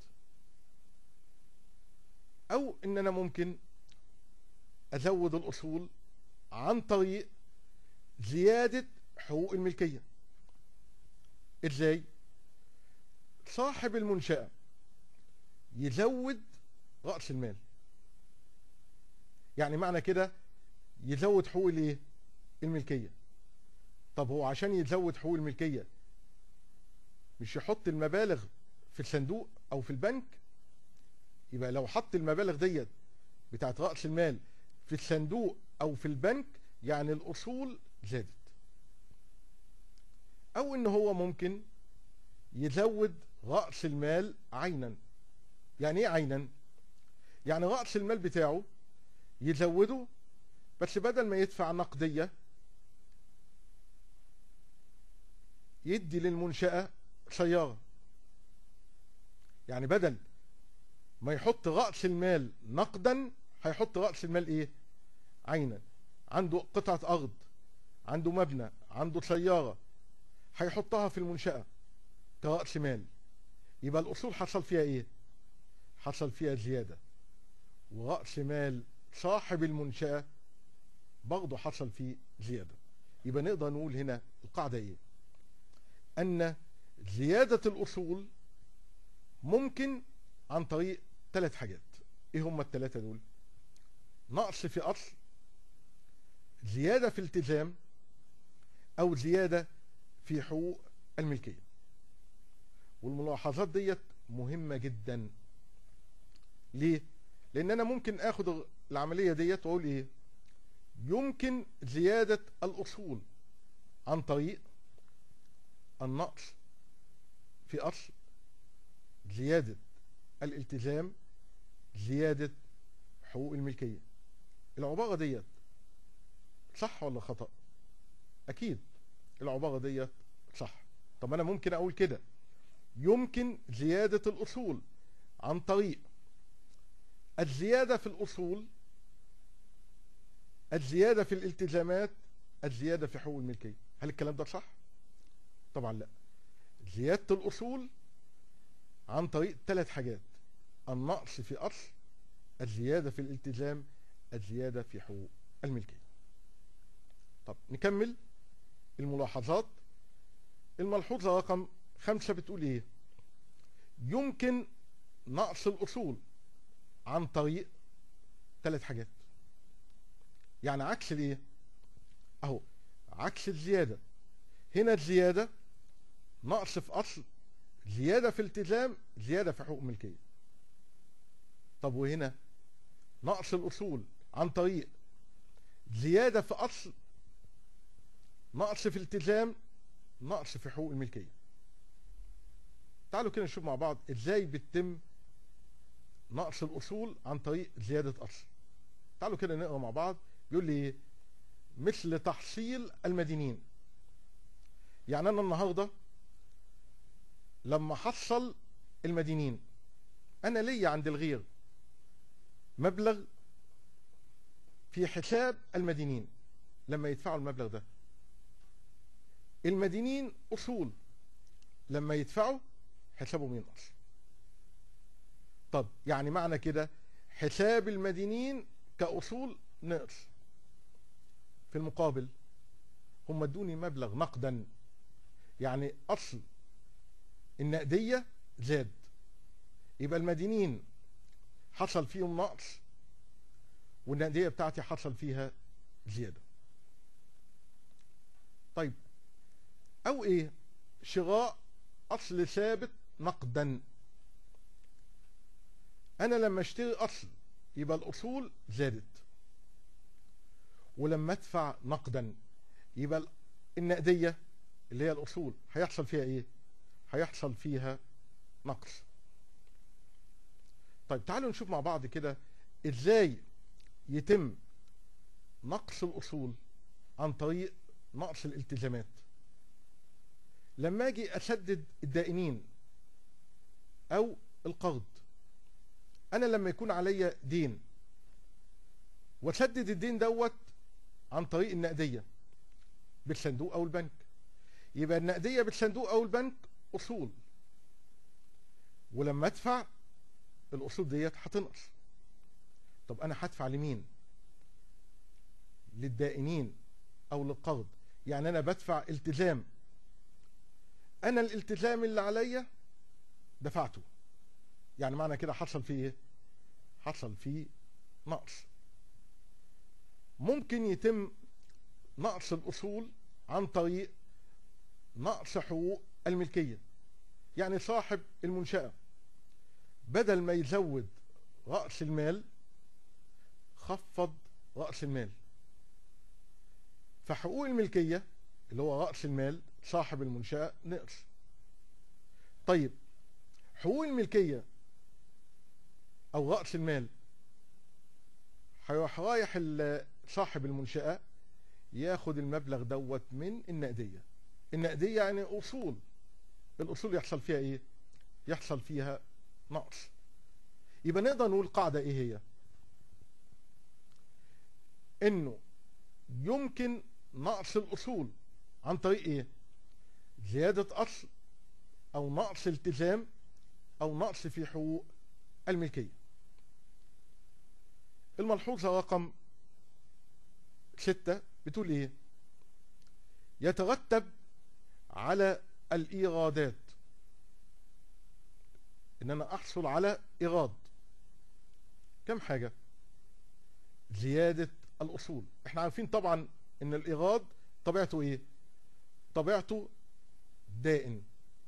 او ان انا ممكن ازود الاصول عن طريق زيادة حقوق الملكية ازاي صاحب المنشأة يزود رأس المال يعني معنى كده يزود حقوق الايه الملكية طب هو عشان يزود حقوق الملكية مش يحط المبالغ في الصندوق او في البنك يبقى لو حط المبالغ ديت بتاعت رأس المال في الصندوق او في البنك يعني الاصول زادت او ان هو ممكن يزود رأس المال عينا يعني ايه عينا يعني رأس المال بتاعه يزوده بس بدل ما يدفع نقدية يدي للمنشأة سيارة يعني بدل ما يحط رأس المال نقدا هيحط رأس المال ايه عينا عنده قطعة ارض عنده مبنى عنده سيارة هيحطها في المنشأة كرأس مال يبقى الأصول حصل فيها إيه؟ حصل فيها زيادة ورأس مال صاحب المنشأة برضه حصل فيه زيادة يبقى نقدر نقول هنا القاعدة إيه؟ أن زيادة الأصول ممكن عن طريق ثلاث حاجات إيه هم الثلاثة دول؟ نقص في أصل زيادة في التزام أو زيادة في حقوق الملكية والملاحظات ديت مهمة جدا ليه؟ لأن أنا ممكن أخد العملية ديت وأقول إيه؟ يمكن زيادة الأصول عن طريق النقص في أصل زيادة الالتزام زيادة حقوق الملكية العبارة ديت صح ولا خطأ أكيد العبارة ديت صح طب أنا ممكن أقول كده يمكن زيادة الأصول عن طريق الزيادة في الأصول الزيادة في الالتزامات الزيادة في حقوق الملكية هل الكلام ده صح؟ طبعا لا زيادة الأصول عن طريق ثلاث حاجات النقص في أصل الزيادة في الالتزام الزيادة في حقوق الملكية طب نكمل الملاحظات الملحوظة رقم خمسة بتقول ايه يمكن نقص الأصول عن طريق ثلاث حاجات يعني عكس الايه اهو عكس الزيادة هنا الزيادة نقص في أصل زيادة في التزام زيادة في حقوق ملكية طب وهنا نقص الأصول عن طريق زيادة في أصل نقص في التزام نقص في حقوق الملكية تعالوا كده نشوف مع بعض ازاي بيتم نقص الأصول عن طريق زيادة أصل تعالوا كده نقرأ مع بعض بيقول لي مثل تحصيل المدينين يعني أنا النهاردة لما حصل المدينين أنا ليا عند الغير مبلغ في حساب المدينين لما يدفعوا المبلغ ده المدينين أصول لما يدفعوا حسابهم ينقص طب يعني معنى كده حساب المدينين كأصول نقص في المقابل هم ادوني مبلغ نقدا يعني أصل النقدية زاد يبقى المدينين حصل فيهم نقص والنقدية بتاعتي حصل فيها زيادة طيب او ايه شراء اصل ثابت نقدا انا لما اشتري اصل يبقى الاصول زادت ولما ادفع نقدا يبقى النقدية اللي هي الاصول هيحصل فيها ايه هيحصل فيها نقص طيب تعالوا نشوف مع بعض كده ازاي يتم نقص الاصول عن طريق نقص الالتزامات لما اجي اسدد الدائنين او القرض انا لما يكون عليا دين واسدد الدين دوت عن طريق النقدية بالصندوق او البنك يبقى النقدية بالصندوق او البنك اصول ولما ادفع الاصول ديت هتنقص طب انا هدفع لمين للدائنين او للقرض يعني انا بدفع التزام انا الالتزام اللي عليا دفعته يعني معنى كده حصل فيه ايه حصل فيه نقص ممكن يتم نقص الاصول عن طريق نقص حقوق الملكيه يعني صاحب المنشاه بدل ما يزود راس المال خفض راس المال فحقوق الملكيه اللي هو راس المال صاحب المنشاه نقص طيب حقوق الملكيه او راس المال هيروح رايح ال- صاحب المنشاه ياخد المبلغ دوت من النقديه النقديه يعني اصول الاصول يحصل فيها ايه يحصل فيها نقص يبقى نقدر نقول قاعده ايه هي انه يمكن نقص الاصول عن طريق ايه زياده اصل او نقص التزام او نقص في حقوق الملكيه الملحوظه رقم ستة بتقول ايه يترتب على الايرادات ان انا احصل على ايراد كم حاجه زياده الاصول احنا عارفين طبعا ان الايراد طبيعته ايه طبيعته دائن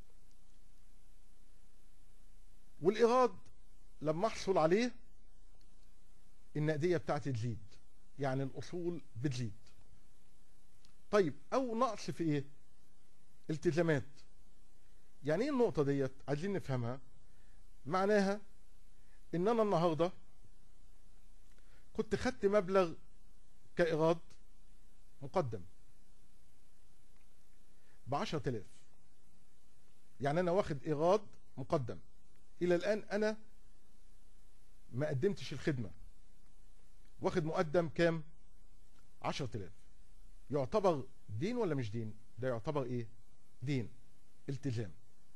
والايراد لما احصل عليه النقديه بتاعتي تزيد يعني الاصول بتزيد طيب او نقص في ايه التزامات يعني ايه النقطه ديت عايزين نفهمها معناها ان انا النهارده كنت خدت مبلغ كايراد مقدم ب 10000 يعني انا واخد ايراد مقدم الى الان انا ما قدمتش الخدمه واخد مقدم كام 10000 يعتبر دين ولا مش دين ده يعتبر ايه دين التزام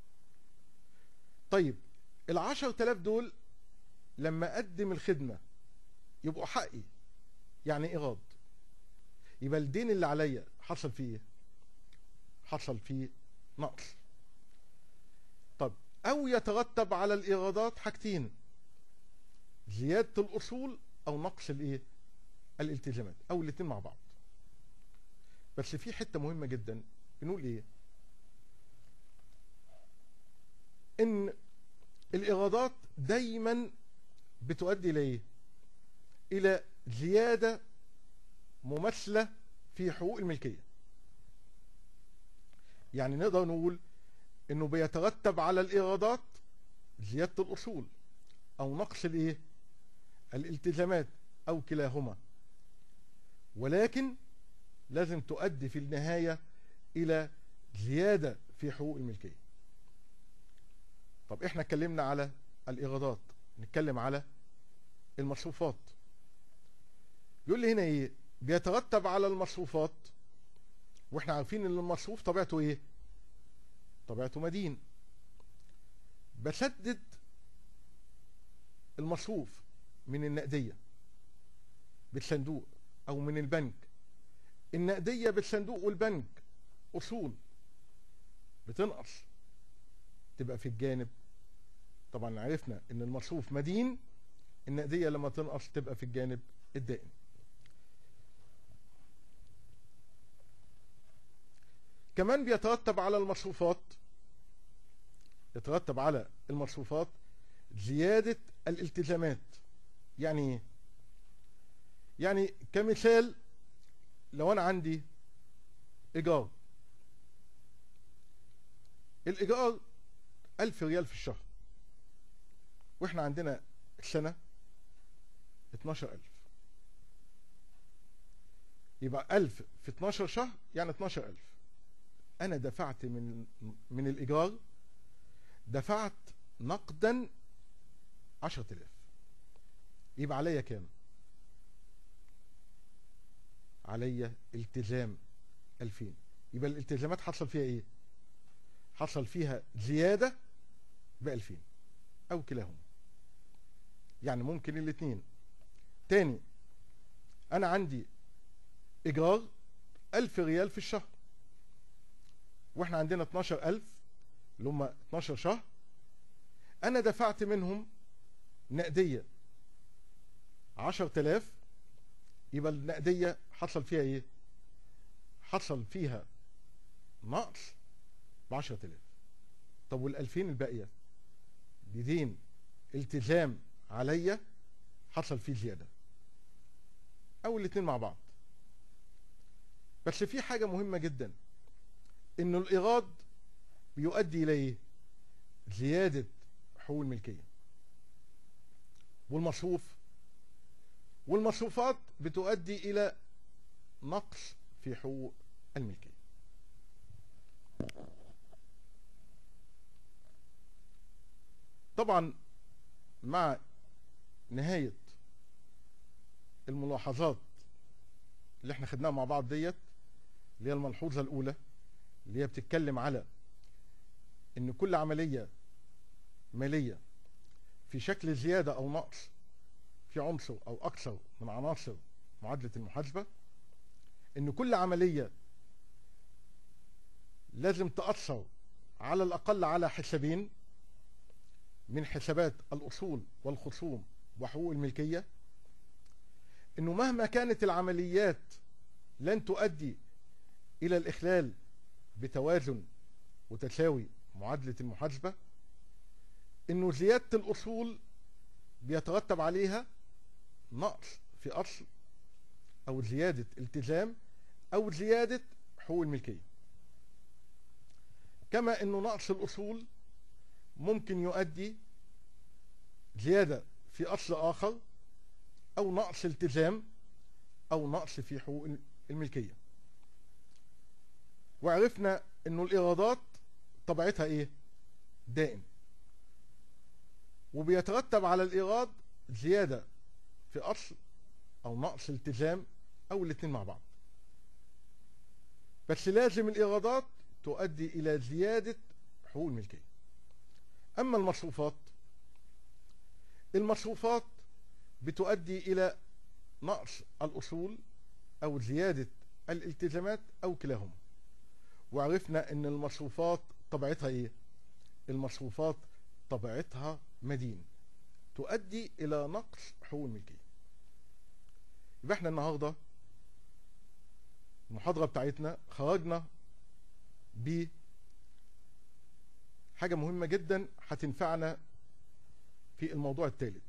طيب ال 10000 دول لما اقدم الخدمه يبقوا حقي يعني ايراد يبقى الدين اللي عليا حصل فيه ايه حصل فيه نقص طب او يترتب على الايرادات حاجتين زياده الاصول او نقص الايه الالتزامات او الاثنين مع بعض بس في حته مهمه جدا بنقول ايه ان الايرادات دايما بتؤدي الى ايه الى زياده مماثله في حقوق الملكيه يعني نقدر نقول انه بيترتب على الايرادات زياده الاصول او نقص الايه الالتزامات او كلاهما ولكن لازم تؤدي في النهايه الى زياده في حقوق الملكيه طب احنا اتكلمنا على الايرادات نتكلم على المصروفات يقول لي هنا ايه بيترتب على المصروفات واحنا عارفين ان المصروف طبيعته ايه طبيعته مدين بسدد المصروف من النقدية بالصندوق او من البنك النقدية بالصندوق والبنك اصول بتنقص تبقى في الجانب طبعا عرفنا ان المصروف مدين النقدية لما تنقص تبقى في الجانب الدائم كمان بيترتب على المصروفات يترتب على المصروفات زيادة الالتزامات يعني ايه؟ يعني كمثال لو انا عندي ايجار الايجار ألف ريال في الشهر واحنا عندنا سنة 12000 يبقى 1000 في 12 شهر يعني 12000 انا دفعت من من الايجار دفعت نقدا 10000 يبقى عليا كام عليا التزام 2000 يبقى الالتزامات حصل فيها ايه حصل فيها زيادة ب 2000 او كلاهما يعني ممكن الاثنين تاني انا عندي ايجار 1000 ريال في الشهر واحنا عندنا 12000 اللي هم 12 شهر انا دفعت منهم نقديه 10000 يبقى النقديه حصل فيها ايه حصل فيها نقص ب 10000 طب وال 2000 الباقيه دي دين التزام عليا حصل فيه زياده او الاثنين مع بعض بس في حاجه مهمه جدا انه الايراد بيؤدي الى ايه زياده حقوق الملكيه والمصروف والمصروفات بتؤدي الى نقص في حقوق الملكيه طبعا مع نهايه الملاحظات اللي احنا خدناها مع بعض ديت اللي هي الملحوظه الاولى اللي هي بتتكلم على ان كل عمليه ماليه في شكل زياده او نقص في عنصر او اكثر من عناصر معادله المحاسبه ان كل عمليه لازم تاثر على الاقل على حسابين من حسابات الاصول والخصوم وحقوق الملكيه انه مهما كانت العمليات لن تؤدي الى الاخلال بتوازن وتساوي معادله المحاسبه انه زياده الاصول بيترتب عليها نقص في اصل او زياده التزام او زياده حقوق الملكيه كما انه نقص الاصول ممكن يؤدي زياده في اصل اخر او نقص التزام او نقص في حقوق الملكيه وعرفنا انه الايرادات طبيعتها ايه دائم وبيترتب على الايراد زياده في اصل او نقص التزام او الاثنين مع بعض بس لازم الايرادات تؤدي الى زياده حقوق الملكيه اما المصروفات المصروفات بتؤدي الى نقص الاصول او زياده الالتزامات او كلاهما وعرفنا ان المصروفات طبيعتها ايه المصروفات طبيعتها مدين تؤدي الى نقص حقوق الملكيه يبقى احنا النهارده المحاضره بتاعتنا خرجنا ب حاجه مهمه جدا هتنفعنا في الموضوع الثالث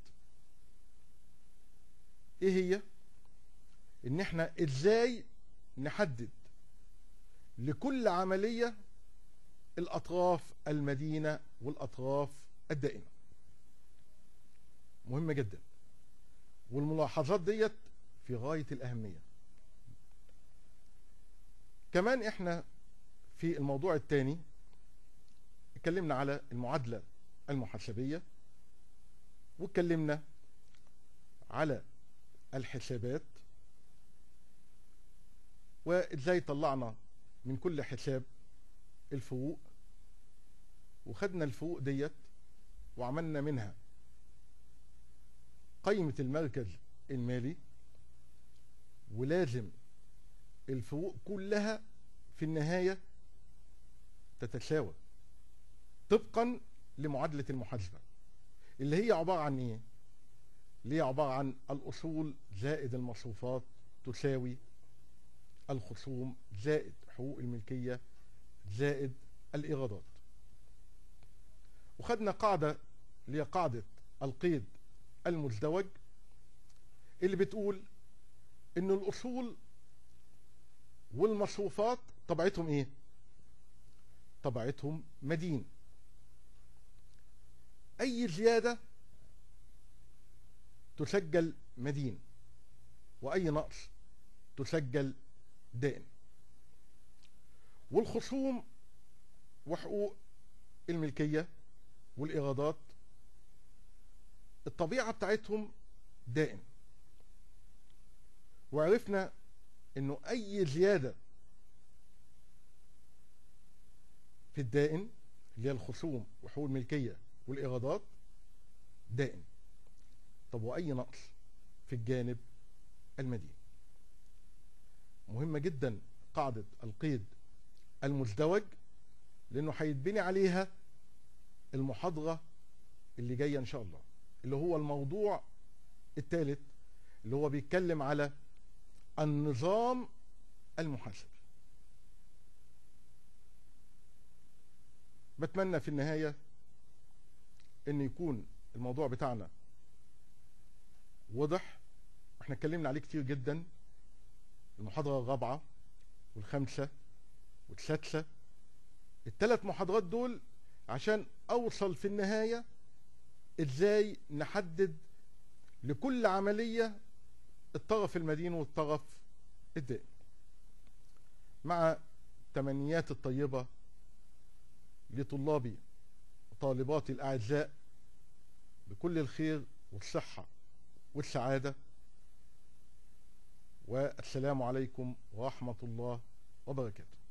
ايه هي ان احنا ازاي نحدد لكل عمليه الاطراف المدينه والاطراف الدائمه مهمه جدا والملاحظات ديت في غايه الاهميه كمان احنا في الموضوع الثاني اتكلمنا على المعادله المحاسبيه واتكلمنا على الحسابات وازاي طلعنا من كل حساب الفروق وخدنا الفروق ديت وعملنا منها قيمة المركز المالي ولازم الفروق كلها في النهاية تتساوى طبقا لمعادلة المحاسبة اللي هي عبارة عن ايه اللي هي عبارة عن الأصول زائد المصروفات تساوي الخصوم زائد حقوق الملكية زائد الإيرادات وخدنا قاعدة اللي هي قاعدة القيد المزدوج اللي بتقول ان الاصول والمصروفات طبيعتهم ايه طبيعتهم مدين اي زياده تسجل مدين واي نقص تسجل دائن والخصوم وحقوق الملكيه والايرادات الطبيعه بتاعتهم دائم وعرفنا انه اي زياده في الدائن اللي هي الخصوم وحقوق الملكيه والايرادات دائم طب واي نقص في الجانب المدين مهمه جدا قاعده القيد المزدوج لانه هيتبني عليها المحاضره اللي جايه ان شاء الله اللي هو الموضوع الثالث اللي هو بيتكلم على النظام المحاسبي بتمنى في النهايه ان يكون الموضوع بتاعنا واضح احنا اتكلمنا عليه كتير جدا المحاضره الرابعه والخامسه والسادسه الثلاث محاضرات دول عشان اوصل في النهايه ازاي نحدد لكل عمليه الطرف المدين والطرف الدائم مع تمنيات الطيبه لطلابي وطالباتي الاعزاء بكل الخير والصحه والسعاده والسلام عليكم ورحمه الله وبركاته